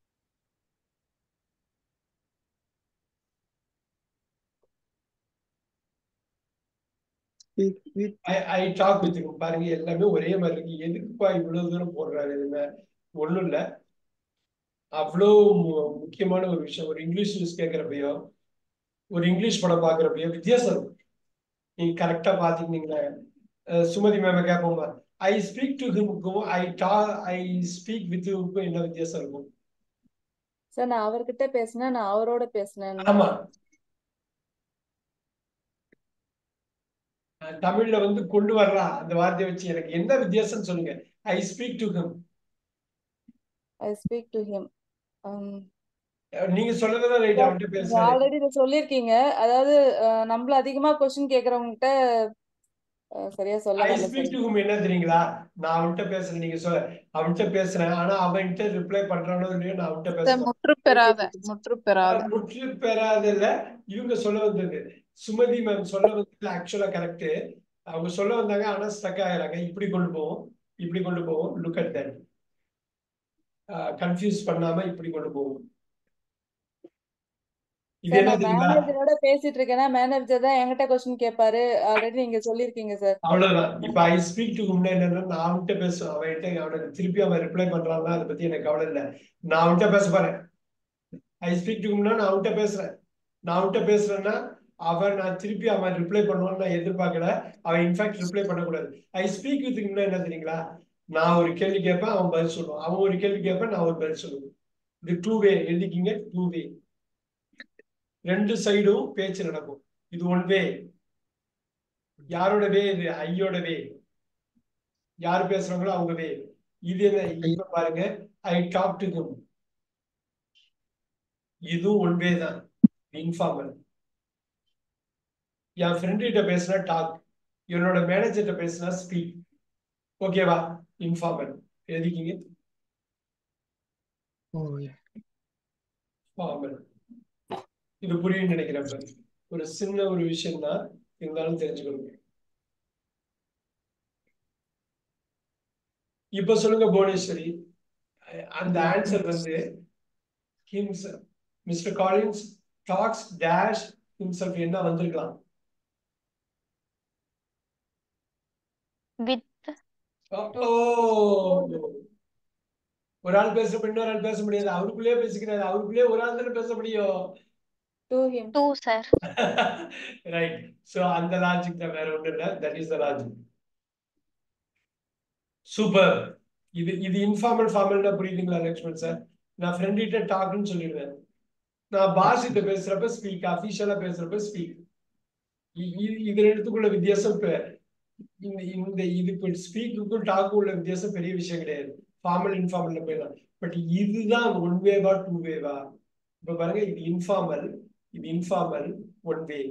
Speak with. I I talk with பாருங்க எல்லாமே ஒரே மாதிரி இருக்கு எதுக்குப்பா இவ்வளவு தூரம் போடுறாரு இதுல ஒண்ணும் இல்ல அவ்வளோ மு- முக்கியமான ஒரு விஷயம் ஒரு இங்கிலீஷ் நியூஸ் கேட்கறப்பயோ ஒரு இங்கிலீஷ் படம் பாக்குறப்பயோ வித்தியாசம் இருக்கும் நீங்க கரெக்டா பாத்தீங்கன்னா சுமதி மேம கேட்போமா ஐ ஸ்பீக் டு ஹிமுக்கும் ஐ டா ஐ ஸ்பீக் வித் ஹிமுக்கும் என்ன வித்தியாசம் இருக்கும் சார் நான் அவர்கிட்ட பேசினேன் நான் அவரோட பேசினேன் ஆமா அஹ் தமிழ்ல வந்து கொண்டு வரலாம் அந்த வார்த்தையை வச்சு எனக்கு என்ன வித்தியாசம் சொல்லுங்க I speak to him I speak to him நீங்க சொல்றதுதான் ரைட் அவன்கிட்ட நீங்க பேசுறாரு ஆல்ரெடி இதை சொல்லியிருக்கீங்க அதாவது அஹ், நம்மள அதிகமா கொஸ்டின் கேக்குறவங்க கிட்ட அஹ், சரியா சொல்ல ஐ வரல ஸ்பீக் சார் டு ஹிம் என்ன தெரியுங்களா நான் அவன்கிட்ட பேசுறேன் நீங்க சொல்ல அவன்கிட்ட பேசுறேன் ஆனா அவன்கிட்ட ரிப்ளை பண்றானோ இல்லையோ நான் அவன்கிட்ட பேசுறேன் முற்று பெறாத முற்று பெறாத முற்று பெறாதல இவங்க சொல்ல வந்தது சுமதி மேம் சொல்ல வந்தது ஆக்சுவலா கரெக்ட் அவங்க சொல்ல வந்தாங்க ஆனா ஸ்டக் ஆகிறாங்க இப்படி கொண்டு போவோம் இப்படி கொண்டு போவோம் லுக் அட் தட் கன்ஃபியூஸ் பண்ணாம இப்படி கொண்டு போவோம் இது சார் என்ன நான் தெரியுங்களா மேனேஜரோட பேசிட்டு இருக்கேன்னா மேனேஜர் தான் என்கிட்ட கொஸ்டின் கேட்பாரு ஆல்ரெடி நீங்க சொல்லியிருக்கீங்க சார் அவ்வளவுதான் இப்ப ஐ ஸ்பீக் டு முன்ன என்னன்னா நான் அவன்கிட்ட பேசுவேன் அவன்கிட்ட அவனுக்கு திருப்பி அவன் ரிப்ளை பண்றான்னா அதை பத்தி எனக்கு கவலை இல்லை நான் அவன்கிட்ட பேச போறேன் ஐ ஸ்பீக் டு நான் அவன்கிட்ட பேசுறேன் நான் அவன்கிட்ட பேசுறேன்னா அவன் நான் திருப்பி அவன் ரிப்ளை பண்ணுவான்னு நான் எதிர்பார்க்கல அவன் இன்ஃபேக்ட் ரிப்ளை பண்ணக்கூடாது ஐ ஸ்பீக் வித் என்ன தெரியுங்களா நான் ஒரு கேள்வி கேட்பேன் அவன் பதில் சொல்லுவான் அவன் ஒரு கேள்வி கேட்பேன் நான் ஒரு பதில் சொல்லுவேன் இது டூ வே எழுதிக்கிங்க டூ வே ரெண்டு சைடும் பேச்சு நடக்கும் இது ஒன் வே யாரோட வே இது ஐயோட வே யார் பேசுறாங்களோ அவங்க வே இது என்ன இப்ப பாருங்க ஐ டாக் டு ஹிம் இதுவும் ஒன் வே தான் இன்ஃபார்மல் என் ஃப்ரெண்டு கிட்ட பேசினா டாக் என்னோட மேனேஜர்கிட்ட பேசினா ஸ்பீக் ஓகேவா இன்ஃபார்மல் எழுதிக்கிங்க Oh, yeah. ஃபார்மல் இது புரியும் நினைக்கிறேன் பாரு. ஒரு சின்ன ஒரு விஷயம் தான் இருந்தாலும் தெரிஞ்சுக்கணும் இப்ப சொல்லுங்க புவனேஸ்வரி அஹ் அந்த ஆன்சர் வந்து himself Mister Collins talks dash himself என்ன வந்திருக்கலாம் With ஓ ஒரு ஆள் பேசுறப்ப இன்னொரு ஆள் பேச முடியாது அவருக்குள்ளேயே பேசிக்கிறாரு அவருக்குள்ளேயே ஒரு ஆள் தானே பேச முடியும் to him two, sir. Right so அந்த லாஜிக் தான் வேற ஒண்ணும் இல்ல that is the logic super இது இது இன்ஃபார்மல் ஃபார்மல்னா புரியுதுங்களா லக்ஷ்மண் சார் நான் ஃப்ரெண்ட் கிட்ட டாக்னு சொல்லிடுவேன் நான் பாஸ் கிட்ட பேசுறப்ப ஸ்பீக் அபிஷியலா பேசுறப்ப ஸ்பீக் இது ரெண்டுத்துக்குள்ள வித்தியாசம் இப்ப இந்த இந்த இதுக்கு ஸ்பீக்குக்கும் டாக்கும் உள்ள வித்தியாசம் பெரிய விஷயம் கிடையாது ஃபார்மல் இன்ஃபார்மல்ல போயிடலாம் பட் இதுதான் ஒன் வேவா டூ வேவா இப்ப பாருங்க இது இன்ஃபார்மல் இது இன்ஃபார்மல் ஒன் வே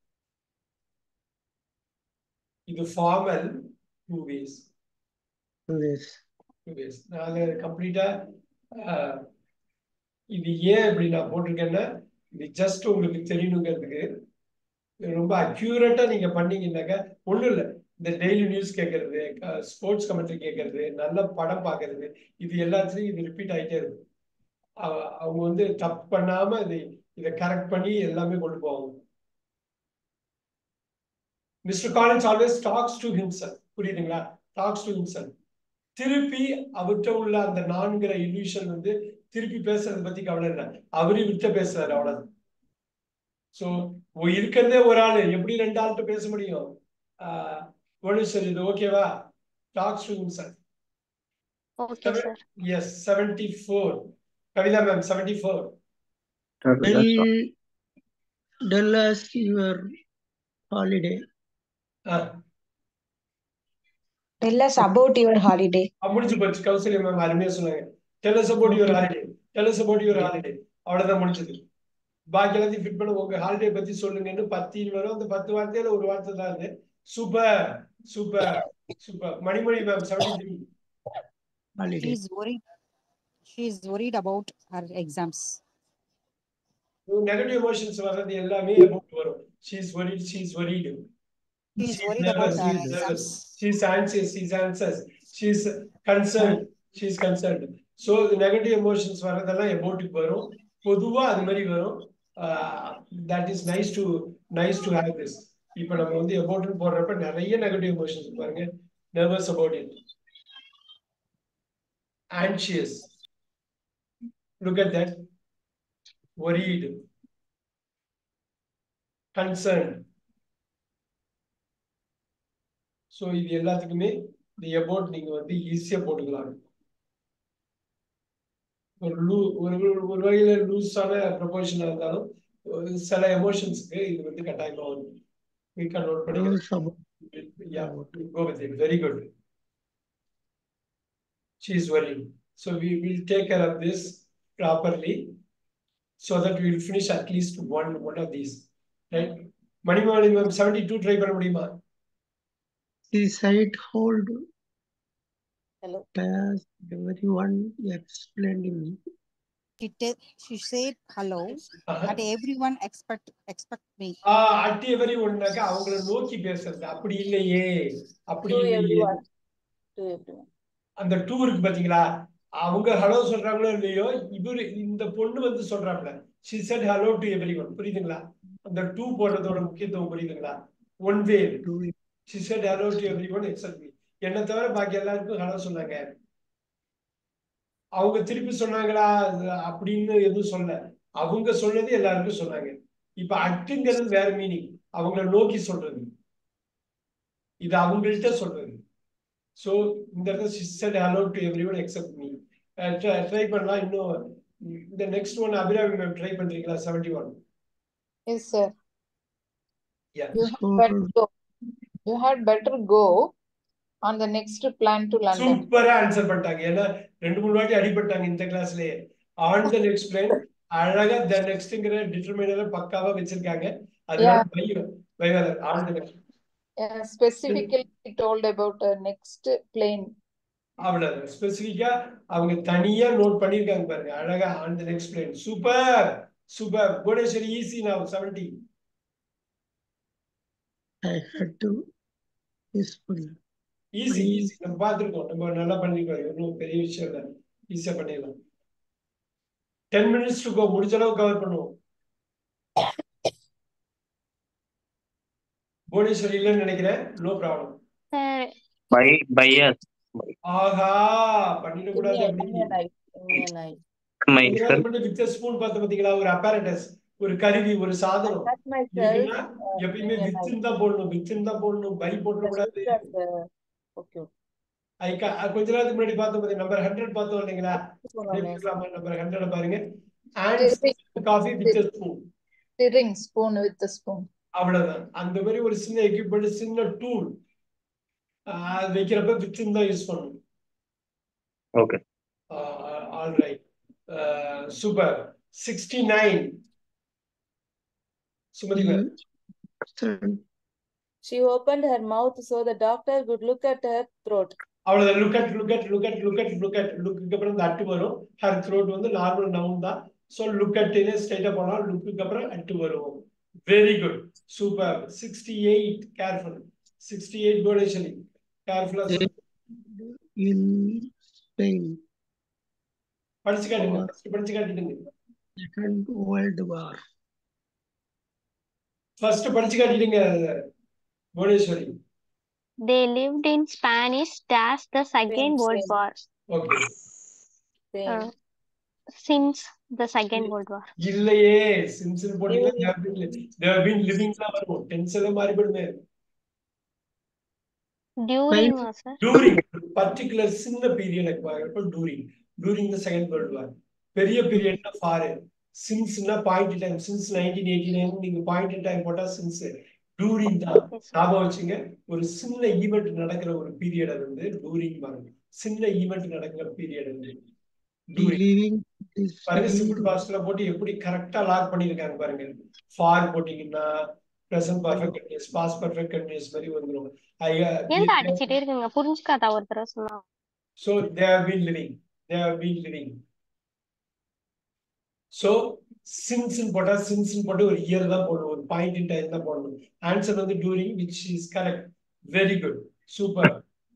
இது formal two ways Yes. Two ways நான் கம்ப்ளீட்டா இது ஏன் இப்படி நான் போட்டிருக்கேன்னா இது ஜஸ்ட் உங்களுக்கு தெரியணுங்கிறதுக்கு இது ரொம்ப அக்யூரேட்டா நீங்க பண்ணீங்கன்னாக்கா ஒண்ணும் இல்லை இந்த டெய்லி நியூஸ் கேட்கறது ஸ்போர்ட்ஸ் கமெண்ட்ரி கேட்கறது நல்ல படம் பார்க்கறது இது எல்லாத்துலயும் இது ரிப்பீட் ஆயிட்டே இருக்கும் அவ- அவங்க வந்து தப்பு பண்ணாம இது இதை கரெக்ட் பண்ணி எல்லாமே கொண்டு போவாங்க Mister Collins always talks to himself புரியுதுங்களா டாக்ஸ் டு ஹிம்செல்ஃப் திருப்பி அவர்கிட்ட உள்ள அந்த நான்கிற illusion வந்து திருப்பி பேசுறத பத்தி கவலை இல்லை அவரு விட்ட பேசுறாரு அவ்வளவுதான் சோ இருக்கிறதே ஒரு ஆளு எப்படி ரெண்டு ஆள்கிட்ட பேச முடியும் ஆஹ் ஒண்ணு சரி இது ஓகேவா talks to himself Okay, sir. Yes seventy four Kavitha ma'am seventy four Tell, tell us your holiday. Tell us about your holiday. முடிஞ்சு போச்சு கௌசல்யா மேம் அருமையா சொன்னாங்க tell us about your holiday tell us about your holiday அவ்வளவுதான் முடிஞ்சது பாக்கி எல்லாத்தையும் fit பண்ண உங்க ஹாலிடே பத்தி சொல்லுங்கன்னு பத்து வரும் அந்த பத்து வார்த்தையில ஒரு வார்த்தை தான் அது super super super Manimani ma'am seventy three Holiday. She's worried. She's worried about her exams. Negative emotions வர்றது எல்லாமே about வரும் she's worried she's worried She's She's worried about nervous, her she's nervous. exams. She's anxious, she's anxious, she's concerned, she's concerned. So the negative emotions வரதெல்லாம் எபோட்டுக்கு வரும் பொதுவா அது மாதிரி வரும் that is nice to nice to have this இப்போ நம்ம வந்து எபோட்னு போடுறப்ப நிறைய நெகட்டிவ் எமோஷன்ஸ் பாருங்க nervous about it anxious look at that worried concerned so இது எல்லாத்துக்குமே இந்த எபோட் நீங்க வந்து ஈஸியா போட்டுக்கலாம் ஒரு லூ ஒரு ஒரு- ஒரு வகையில லூஸான ப்ரொபோஷனா இருந்தாலும் ஒரு சில எமோஷன்ஸ்க்கு இது வந்து கட்டாயமா வரும் குயிக்கா நோட் பண்ணிக்கலாம் Rules about yeah go with it very good she is worried so we will take care of this properly so that we will finish at least one one of these right Manimali ma'am seventy two try பண்ண முடியுமா the site hold Hello. as everyone explained in She, te- she said hello, but everyone expect expect me. ஆஹ் அட்டி every ஒன்னாக்கா அவங்கள நோக்கி பேசுறது அப்படி இல்லையே அப்படி To இல்லையே everyone. To everyone. அந்த டூ இருக்கு பாத்தீங்களா அவங்க ஹலோ சொல்றாங்களோ இல்லையோ இவரு இந்த பொண்ணு வந்து சொல்றாப்ல she said hello to everyone புரியுதுங்களா அந்த டூ போடுறதோட முக்கியத்துவம் புரியுதுங்களா one way do it. She said hello to everyone except me என்ன தவிர பாக்கி எல்லாருக்கும் ஹலோ சொன்னாங்க அவங்க திருப்பி சொன்னாங்களா அது அப்படின்னு எதுவும் சொல்ல அவங்க சொன்னது எல்லாருக்கும் சொன்னாங்க இப்ப அட்டுங்கிறது வேற மீனிங் அவங்கள நோக்கி சொல்றது இது அவங்கள்ட்ட சொல்றது ஸோ இந்த இடத்துல sister hello to everyone except me try பண்ணலாம் இன்னும் இந்த next one Abirami ma'am try பண்றீங்களா seventy one Yes, sir. Yeah. You had better go. You had better go on the next plan to London. சூப்பரா answer பண்ணிட்டாங்க ஏன்னா ரெண்டு மூணு வாட்டி அடிபட்டாங்க இந்த கிளாஸ்லயே ஆன் த நெக்ஸ்ட் பிளேன் அழகா த நெக்ஸ்ட்ங்கிற டிட்டர்மினரை பக்காவா வச்சிருக்காங்க அதனால Yeah. பை பைவர் on the next Yeah, specifically he told about the next plane. அவ்வளவு ஸ்பெசிஃபிக்கா அவங்க தனியா நோட் பண்ணிருக்காங்க பாருங்க அழகா on the next plane super super Bhuvaneswari easy நான் seventy I had to peaceful. Easy easy நம்ம பார்த்துருக்கோம் நம்ம நல்லா பண்ணிருக்கோம் ஒன்றும் பெரிய விஷயம் இல்லை ஈஸியா பண்ணிடலாம் டென் மினிட்ஸ் டு கோ முடிச்ச அளவு கவர் பண்ணுவோம் புவனேஸ்வரி இல்லைன்னு நினைக்கிறேன் no problem Sir, by by us ஆஹா பண்ணிடக்கூடாது Give me அப்படி a knife. Give me a knife. myself with spoon பார்த்து பாத்தீங்களா ஒரு apparatus ஒரு கருவி ஒரு சாதனம் Cut myself. இருக்குன்னா Uh, எப்பயுமே give me a knife. வித்துன்னு தான் போடணும் வித்துன்னு தான் போடணும் பை போடக்கூடாது Just and, uh, okay. okay. ஐ கொஞ்ச நேரத்துக்கு முன்னாடி பார்த்தோம் பாத்தீங்க நம்பர் ஹண்ட்ரட் பார்த்தோம் இல்லைங்களா சொன்னோமே நம்பர் ஹண்ட்ரட் பாருங்க and coffee with spoon stirring spoon with the spoon அவ்வளவுதான் அந்த மாதிரி ஒரு சின்ன எக்யூப்மெண்ட் சின்ன டூல் அது வைக்கிறப்ப வித்தின் தான் யூஸ் பண்ணணும் okay all right super sixty nine Sumathi ma'am She opened her mouth so the doctor could look at her throat. அவ்வளவுதான் look at look at look at look at look at look அப்புறம் இந்த at வரும் her throat வந்து normal noun தான் so look அட்டுன்னு ஸ்ட்ரைட்டா போனா look அப்புறம் அட்டு வரும் very good super sixty eight careful sixty eight Koteswari கேர்ஃபுல்லா in Spain, படிச்சு காட்டுங்க படிச்சு காட்டிடுங்க Second World War. ஃபர்ஸ்ட் படிச்சு காட்டிடுங்க Bhuvaneswari They lived in Spanish dash the Second World War. Okay Uh, since the Second World War. இல்லையே since போட்டீங்கன்னா they've been living தான் வரும் டென்ஸ் எல்லாம் மாறிப்படுமே During was sir. During particular சின்ன பீரியட் பார்க்கறப்ப during during the second world war பெரிய பீரியட்னா ஃபாரு சின்ஸ்னா point time since nineteen eighty nine நீங்க பாயிண்ட் டைம் போட்டா சின்ஸ் டூரிங் தான் Yes, sir. ஞாபகம் வச்சுங்க ஒரு சின்ன ஈவெண்ட் நடக்கிற ஒரு பீரியட் வந்து டூரிங் வரும் சின்ன ஈவெண்ட் நடக்கிற பீரியட் வந்து டூரிங் Believing this பாருங்க field சிம்பிள் பாஸ்ட்ல போட்டு எப்படி கரெக்டா லாக் பண்ணிருக்காங்க பாருங்க ஃபார் போட்டீங்கன்னா present perfect continuous past perfect continuous மாதிரி வந்துரும் ஏன்டா அடிச்சிட்டே இருக்கீங்க புரிஞ்சுக்காதா ஒரு தடவை சொன்னா So they have been living. They have been living. So since in போட்டா since in போட்டு ஒரு இயர் தான் போடணும் ஒரு பாயிண்ட் இன் டைம் தான் போடணும் ஆன்சர் வந்து during which is correct very good super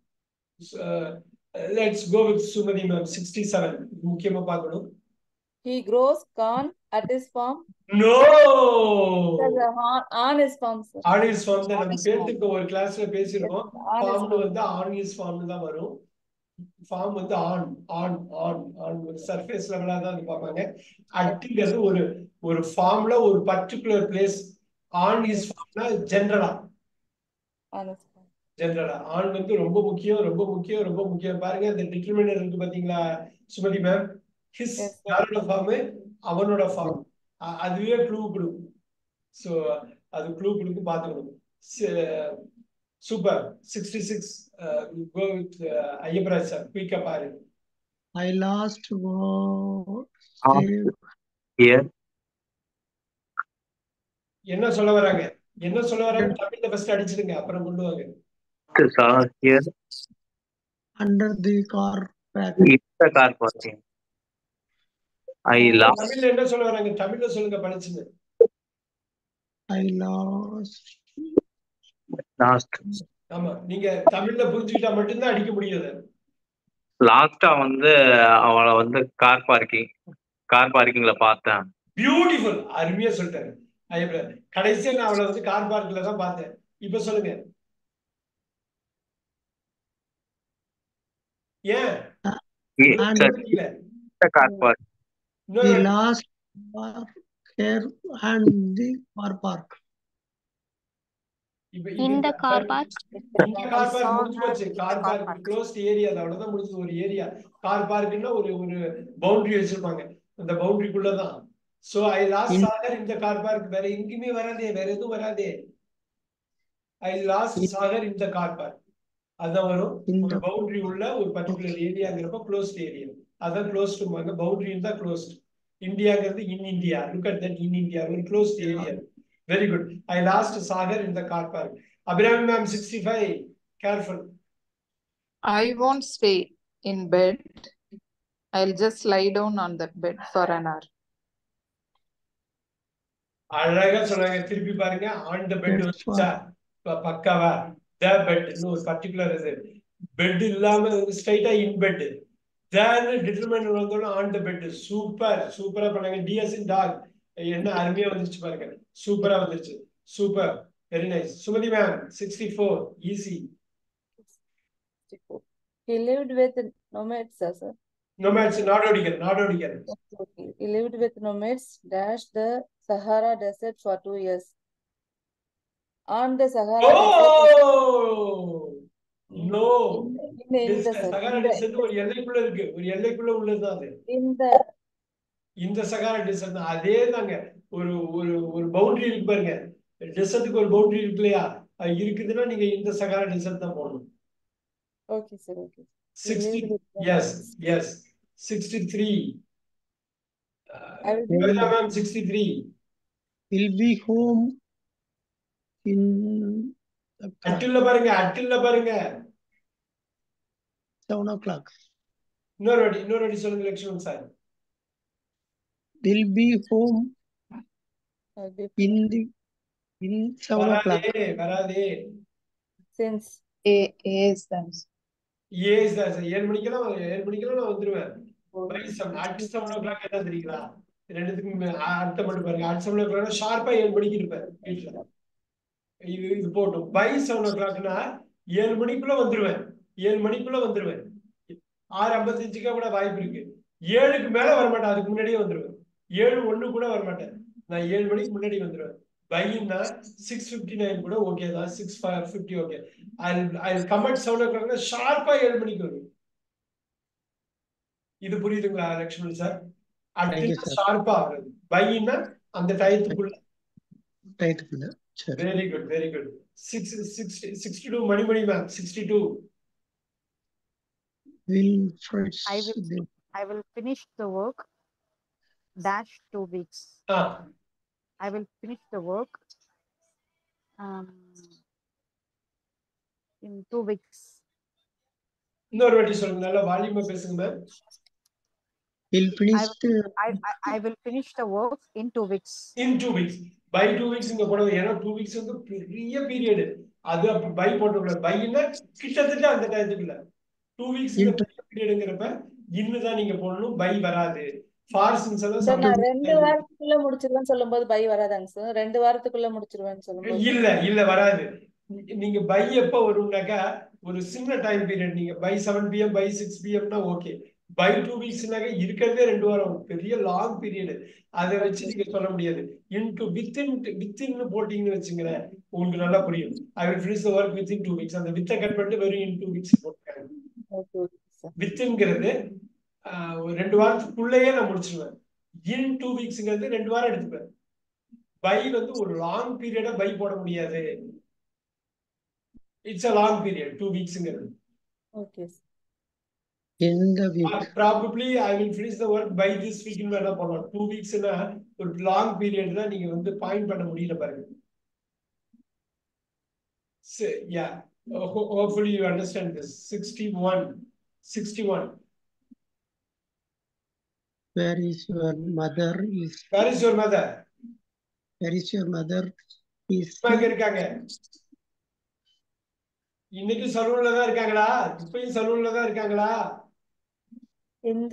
let's go with Sumathi ma'am sixty seven முக்கியமா பார்க்கணும் He grows corn at his farm. No There's a on, on his farm, sir. On his farm தான் நம்ம பேருக்கு ஒரு கிளாஸ்ல பேசிருக்கோம் On his ஃபார்ம்ல farm. வந்து ஆனியஸ் form தான் வரும் ஃபார்ம் வந்து ஆன் ஆன் ஆன் ஆன் ஒரு சர்ஃபேஸ் லெவலா தான் அது பார்ப்பாங்க அட்டுங்கிறது ஒரு ஒரு ஃபார்ம்ல ஒரு பர்டிகுலர் பிளேஸ் ஆன் இஸ் ஃபார்ம்னா ஜென்ரலா On his farm. ஜென்ரலா ஆன் வந்து ரொம்ப முக்கியம் ரொம்ப முக்கியம் ரொம்ப முக்கியம் பாருங்க இந்த டிட்டர்மினர் இருக்கு பாத்தீங்களா Sumathi ma'am his Yes, sir. யாரோட ஃபார்ம் அவனோட ஃபார்ம் அதுவே க்ளூ கொடுக்கும் ஸோ அது க்ளூ கொடுக்கும் பார்த்துக்கணும் super sixty six go with Ayyapparaj sir குயிக்கா பாரு I lost God Ah. save Here, என்ன சொல்ல வராங்க என்ன சொல்ல வராங்க தமிழ்ல ஃபர்ஸ்ட் அடிச்சிடுங்க அப்புறம் கொண்டு வாங்க saw here under the carpet. in the car parking. I lost தமிழ்ல என்ன சொல்ல வராங்க தமிழ்ல சொல்லுங்க படிச்சுங்க I lost last ஆமா நீங்க தமிழ்ல புரிஞ்சுக்கிட்டா மட்டும்தான் அடிக்க முடியும் அதை லாஸ்டா வந்து அவளை வந்து கார் பார்க்கிங் கார் பார்க்கிங்ல பார்த்தேன் பியூட்டிஃபுல் அருமையா சொல்லிட்டாரு ஐயப்பன் கடைசியா நான் அவளை வந்து கார் பார்க்ல தான் பார்த்தேன் இப்ப சொல்லுங்க ஏன் and புரியல கார் பார்க் the இன்னொரு last car here and the car park. இப்ப In இது the car park. இந்த கார் பார்க் முடிஞ்சு போச்சு கார் பார்க் க்ளோஸ்ட் ஏரியா அவ்வளவுதான் முடிஞ்சது ஒரு ஏரியா கார் பார்க்னா ஒரு ஒரு பவுண்டரி வச்சிருப்பாங்க அந்த பவுண்டரிக்குள்ளதான் so I lost In- Sagar இந்த கார் பார்க் வேற எங்கேயுமே வராதே வேற எதுவும் வராதே ஐ லாஸ்ட் சாகர் இந்த கார் பார்க் அதான் வரும் In ஒரு the பவுண்டரி உள்ள ஒரு பர்டிகுலர் ஏரியாங்கிறப்ப க்ளோஸ்ட் ஏரியா அதான் க்ளோஸ்ட் பவுண்டரி தான் க்ளோஸ்ட் இந்தியாங்கிறது in India look at that in India ஒரு closed area very good I lost Sagar இந்த car park Abirami ma'am sixty five careful I won't stay in bed. I'll just lie down on that bed for an hour. அழகா சொல்றாங்க திருப்பி பாருங்க on the bed That's வந்துச்சா ப- பக்காவா த பெட்னு ஒரு particular இது பெட் இல்லாம ஸ்ட்ரைட்டா இன் பெட் தேன் டிட்டர்மைன் வந்தோட ஆன் த பெட் சூப்பர் சூப்பரா பண்ணாங்க டிஎஸ் இன் டாக் என்ன அருமையா வந்துருச்சு பாருங்க சூப்பரா வந்துருச்சு super very nice Sumathi ma'am sixty four easy He lived with nomads, sir. sir. Nomads நாடோடிகள் நாடோடிகள் Okay. He lived with nomads, dash the Sahara Desert for two years. On the Sahara Desert, oh no இந்த இந்த sir Sahara இந்த dessert ஒரு எல்லைக்குள்ள இருக்கு ஒரு எல்லைக்குள்ள உள்ளதுதான் அது இந்த இந்த சகாரா டிசர்ட் தான் அதே தாங்க ஒரு ஒரு ஒரு பவுண்டரி இருக்கு பாருங்க டெசர்ட்டுக்கு ஒரு பவுண்டரி இருக்கு இல்லையா அது இருக்குதுன்னா நீங்க இந்த சகாரா டெசர்ட் தான் போடணும் okay sir okay sixty yes yes sixty three I will ma'am sixty three will be home in the clock, அட்டில்ல பாருங்க அட்டில்ல பாருங்க seven o'clock. இன்னொரு வாட்டி இன்னொரு வாட்டி சொல்லுங்க Lakshmanan sir Will be home I'll be in the in seven o'clock. வராதே வராதே since A A sense. ஏஸ் தான் சார் ஏழு மணிக்கெல்லாம் ஏழு மணிக்கெல்லாம் நான் வந்துருவேன் by seven at seven o'clock என்ன தெரியுங்களா ரெண்டுத்துக்கும் மே- அ- அர்த்தம் மட்டும் பாருங்க அட் செவன் ஓ கிளாக் ஷார்ப்பா ஏழு மணிக்கு இருப்பேன் வீட்டுல இது இது போட்டும் பை செவன் ஓ கிளாக்னா ஏழு மணிக்குள்ள வந்துருவேன் ஏழு மணிக்குள்ள வந்துருவேன் ஆறு ஐம்பத்தஞ்சுக்கா கூட வாய்ப்பு இருக்கு ஏழுக்கு மேல வரமாட்டேன் அதுக்கு முன்னாடியே வந்துருவேன் ஏழு ஒண்ணு கூட வரமாட்டேன் நான் ஏழு மணிக்கு முன்னாடி வந்துருவேன் பையன்னா சிக்ஸ் ஃபிஃப்டி நைன் கூட ஓகே தான் six fifty okay I I comment seven ஓ கிளாக்னா ஷார்ப்பா ஏழு மணிக்கு வருவேன் இது புரியுதுங்களா லக்ஷ்மண் சார் Thank you, அடுத்து sir. ஷார்ப்பா ஆகுறது பையன்னா அந்த டயத்துக்குள்ள டயத்துக்குள்ள சரி very good very good six sixty sixty two மணி மணி ma'am sixty two will fresh I will the I will finish the work dash two weeks. Ah I will finish the work um in two weeks. இன்னொரு வாட்டி சொல்லுங்க நல்லா வால்யூமா பேசுங்க ma'am will finish I, the I, I, I will finish the work in two weeks. In two weeks by two weeks இங்க போடுறது ஏன்னா two weeks வந்து பெரிய பீரியடு அது அப்ப பை போட்டக்கூடாது பைன்னா கிட்டத்தட்ட அந்த டயத்துக்குள்ள டூ வீக்ஸ் Into- பெரிய பீரியடுங்கிறப்ப இன்னுதான் நீங்க போடணும் பை வராது ஃபார்சன்ஸ் எல்லாம் சார் நான் sometimes ரெண்டு வாரத்துக்குள்ள முடிச்சிருவேன்னு சொல்லும்போது பை வராதாங்க சார் ரெண்டு வாரத்துக்குள்ள முடிச்சிருவேன்னு சொல்லும்போது இல்ல இல்ல வராது நீ- நீங்க பை எப்ப வரும்னாக்கா ஒரு சின்ன டைம் பீரியட் நீங்க by seven PM by six பிஎம்னா ஓகே பை டூ வீக்ஸ்னாக்க இருக்கிறதே ரெண்டு வாரம் பெரிய லாங் பீரியட் அதை வச்சு நீங்க சொல்ல முடியாது இன்டு வித்தின் வித்தின் போட்டீங்கன்னு வச்சுங்களேன் உங்களுக்கு நல்லா புரியும் I will finish the work within two weeks அந்த வித்தை கட் பண்ணிட்டு வெறும் இன் டூ வீக்ஸ் போட்டுருக்காங்க ஓகே ஓகே சார் வித்துங்கிறது ஒரு ரெண்டு வாரத்துக்குள்ளேயே நான் முடிச்சிருவேன் இன் டூ வீக்ஸ்ங்கிறது ரெண்டு வாரம் எடுத்துப்பேன் பை வந்து ஒரு லாங் பீரியடா பை போட முடியாது it's a long period two வீக்ஸ்ங்கிறது okay in the week probably I will finish the work by this வீக்னு வேணா பண்ணலாம் டூ வீக்ஸ்னா ஒரு லாங் பீரியட் தான் நீங்க வந்து பாயிண்ட் பண்ண முடியல பாருங்க yeah hopefully you understand this sixty one sixty one where is your mother is where is your mother where is your mother is எங்க இருக்காங்க இன்னைக்கு சலூன்ல தான் இருக்காங்களா இப்பயும் சலூன்ல தான் இருக்காங்களா இந்த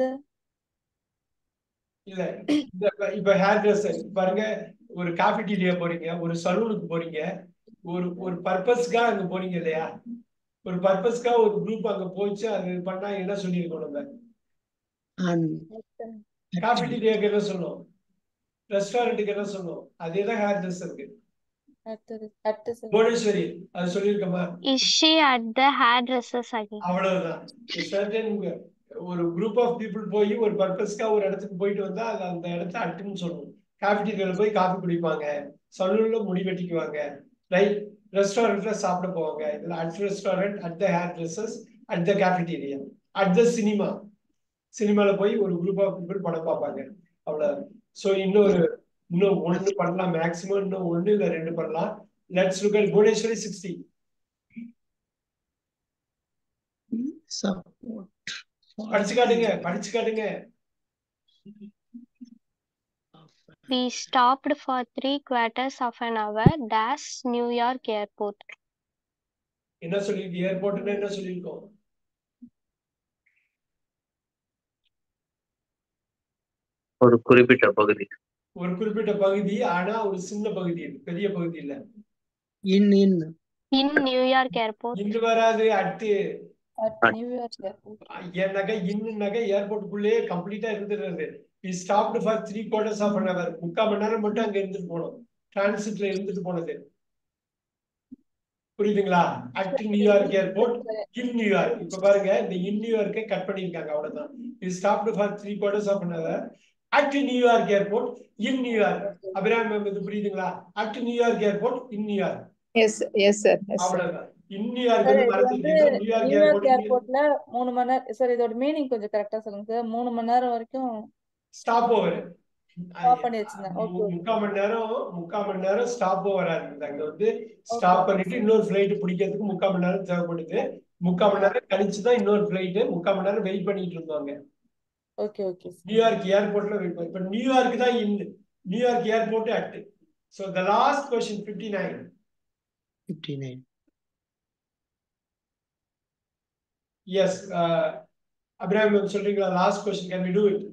இல்ல இந்த இப்ப- இப்ப ஹேர் ட்ரெஸ் பாருங்க ஒரு காஃபி டீலியா போறீங்க ஒரு சலூனுக்கு போறீங்க ஒரு ஒரு பர்பஸ்க்காக அங்க போறீங்க இல்லையா ஒரு பர்பஸ்க்காக ஒரு குரூப் அங்க போச்சு அது பண்ணா என்ன சொல்லியிருக்கோம் நம்ம and காஃபி டீலியாக்கு என்ன சொன்னோம் ரெஸ்டாரண்ட்டுக்கு என்ன சொன்னோம் அதே தான் ஹேர் ட்ரெஸ் இருக்கு அடுத்தது அடுத்து சார் புவனேஸ்வரி அது சொல்லியிருக்கோமா Is she at the hairdressers again? அவ்வளவுதான் A certain ஒரு குரூப் ஆஃப் பீப்புள் போய் ஒரு பர்பஸ்க்கா ஒரு இடத்துக்கு போயிட்டு வந்தா அது அந்த இடத்த அட்டுன்னு சொல்லணும் காஃபிடீரியால போய் காஃபி குடிப்பாங்க சலூன்ல முடி வெட்டிக்குவாங்க ரைட் ரெஸ்டாரண்ட்ல சாப்பிட போவாங்க இதுல at restaurant at the hairdresser's at the cafeteria at the cinema சினிமால போய் ஒரு குரூப் ஆஃப் பீப்புள் படம் பார்ப்பாங்க அவ்வளவு சோ இன்னொரு இன்னும் ஒண்ணு பண்ணலாம் மேக்ஸிமம் இன்னும் ஒண்ணு இல்ல ரெண்டு பண்ணலாம் let's look at Bhuvaneswari sixty support படிச்சு காட்டுங்க படிச்சு காட்டுங்க We stopped for three quarters of an hour. Dash New York Airport. என்ன சொல்லிருக்கு ஏர்போர்ட்னா என்ன சொல்லியிருக்கோம் ஒரு குறிப்பிட்ட பகுதி ஒரு குறிப்பிட்ட பகுதி ஆனா ஒரு சின்ன பகுதி இது பெரிய பகுதி இல்ல in in In New York Airport. இன்று வராது அட்டு at நியூயார்க் ஏர்போர்ட் ஏன்னாக்கா இன்னுனாக்கா ஏர்போர்ட்டுக்குள்ளேயே கம்ப்ளீட்டா இருந்துடுறது we stopped for three quarters of an hour முக்கால் மணி நேரம் மட்டும் அங்க இருந்துட்டு போனோம் டிரான்சிட்ல இருந்துட்டு போனது புரியுதுங்களா at New York airport in New York இப்ப பாருங்க இந்த இன் நியூயார்க்கை கட் பண்ணிருக்காங்க அவ்வளவுதான் இது stopped for three quarters of an hour at New York airport in New York Abiram ma'am இது புரியுதுங்களா at New York airport in New York yes yes sir yes sir அவ்வளவுதான் இன் நியூயார்க் சார் வந்து இது வந்து மறந்துட்டீங்க நியூயார்க் நியூயார்க் ஏர்போர்ட் ஏர்போர்ட்ல மூணு மணி நேரம் சார் இதோட மீனிங் கொஞ்சம் கரெக்டா சொல்லுங்க சார் மூணு மணி நேரம் வரைக்கும் ஸ்டாப் ஓவர் ஸ்டாப் பண்ணி வச்சிருந்தேன் ஓகே ஓகே முக்கால் மணி நேரம் முக்கால் மணி நேரம் ஸ்டாப் ஓவர் ஆகுது அங்க வந்து ஸ்டாப் பண்ணிட்டு இன்னொரு ஃபிளைட் பிடிக்கிறதுக்கு முக்கால் மணி நேரம் தேவைப்படுது முக்கால் மணி நேரம் கழிச்சு தான் இன்னொரு ஃபிளைட் முக்கால் மணி நேரம் வெயிட் பண்ணிட்டு இருந்தாங்க ஓகே ஓகே நியூயார்க் ஏர்போர்ட்ல வெயிட் பண்ணி இப்ப நியூயார்க் தான் in New York airport at so the last question fifty nine Fifty nine. Yes Abiram ma'am சொல்றீங்களா last question can we do it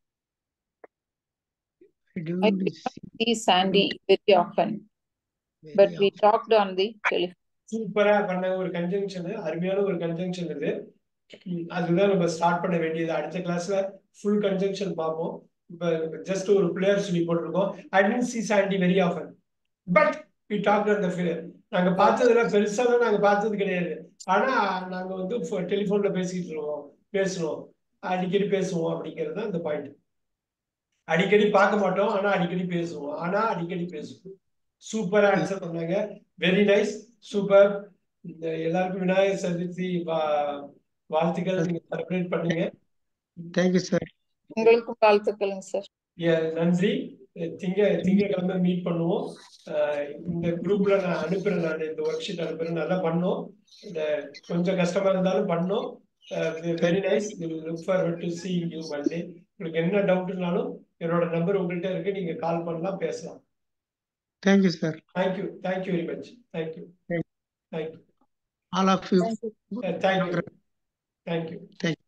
I do I this see Sandy very often, but very we often. talked on the telephone. சூப்பரா பண்ண ஒரு conjunction அருமையான ஒரு conjunction இது ம், அதுதான் நம்ம ஸ்டார்ட் பண்ண வேண்டியது அடுத்த கிளாஸ்ல ஃபுல் கன்ஜங்ஷன் பார்ப்போம் இப்ப ஜஸ்ட் ஒரு பிளேயர் சொல்லி போட்டிருக்கோம் I tend see Sandy very often but we talk அந்த ஃபியர் நாங்க பார்த்ததுல பெருசாலாம் நாங்க பார்த்தது கிடையாது ஆனா நாங்க வந்து டெலிஃபோன்ல பேசிட்டு இருக்கோம் பேசுவோம் அடிக்கடி பேசுவோம் அப்படிங்கிறது தான் இந்த பாயிண்ட் அடிக்கடி பார்க்க மாட்டோம் ஆனா அடிக்கடி பேசுவோம் ஆனா அடிக்கடி பேசுவோம் சூப்பர் ஆன்சர் பண்ணாங்க வெரி நைஸ் சூப்பர் எல்லாருக்கும் விநாயகர் சதுர்த்தி வா- வாழ்த்துக்கள் நீங்க செலிப்ரேட் பண்ணுங்க Thank you, sir. உங்களுக்கும் வாழ்த்துக்களுங்க சார் Yeah, நன்றி திங்க திங்கக்கிழமை மீட் பண்ணுவோம் அஹ் இந்த குரூப்ல நான் அனுப்புறேன் நான் இந்த ஒர்க் ஷீட் அனுப்புறேன் நல்லா பண்ணோம் இந்த கொஞ்சம் கஷ்டமா இருந்தாலும் பண்ணோம் very nice look forward to see you Monday உங்களுக்கு என்ன டவுட்னாலும் என்னோட நம்பர் உங்கள்கிட்ட இருக்கு நீங்க கால் பண்ணலாம் பேசலாம் Thank you, sir. Thank you thank you very much thank you thank you All of you. Thank you thank you thank you Thank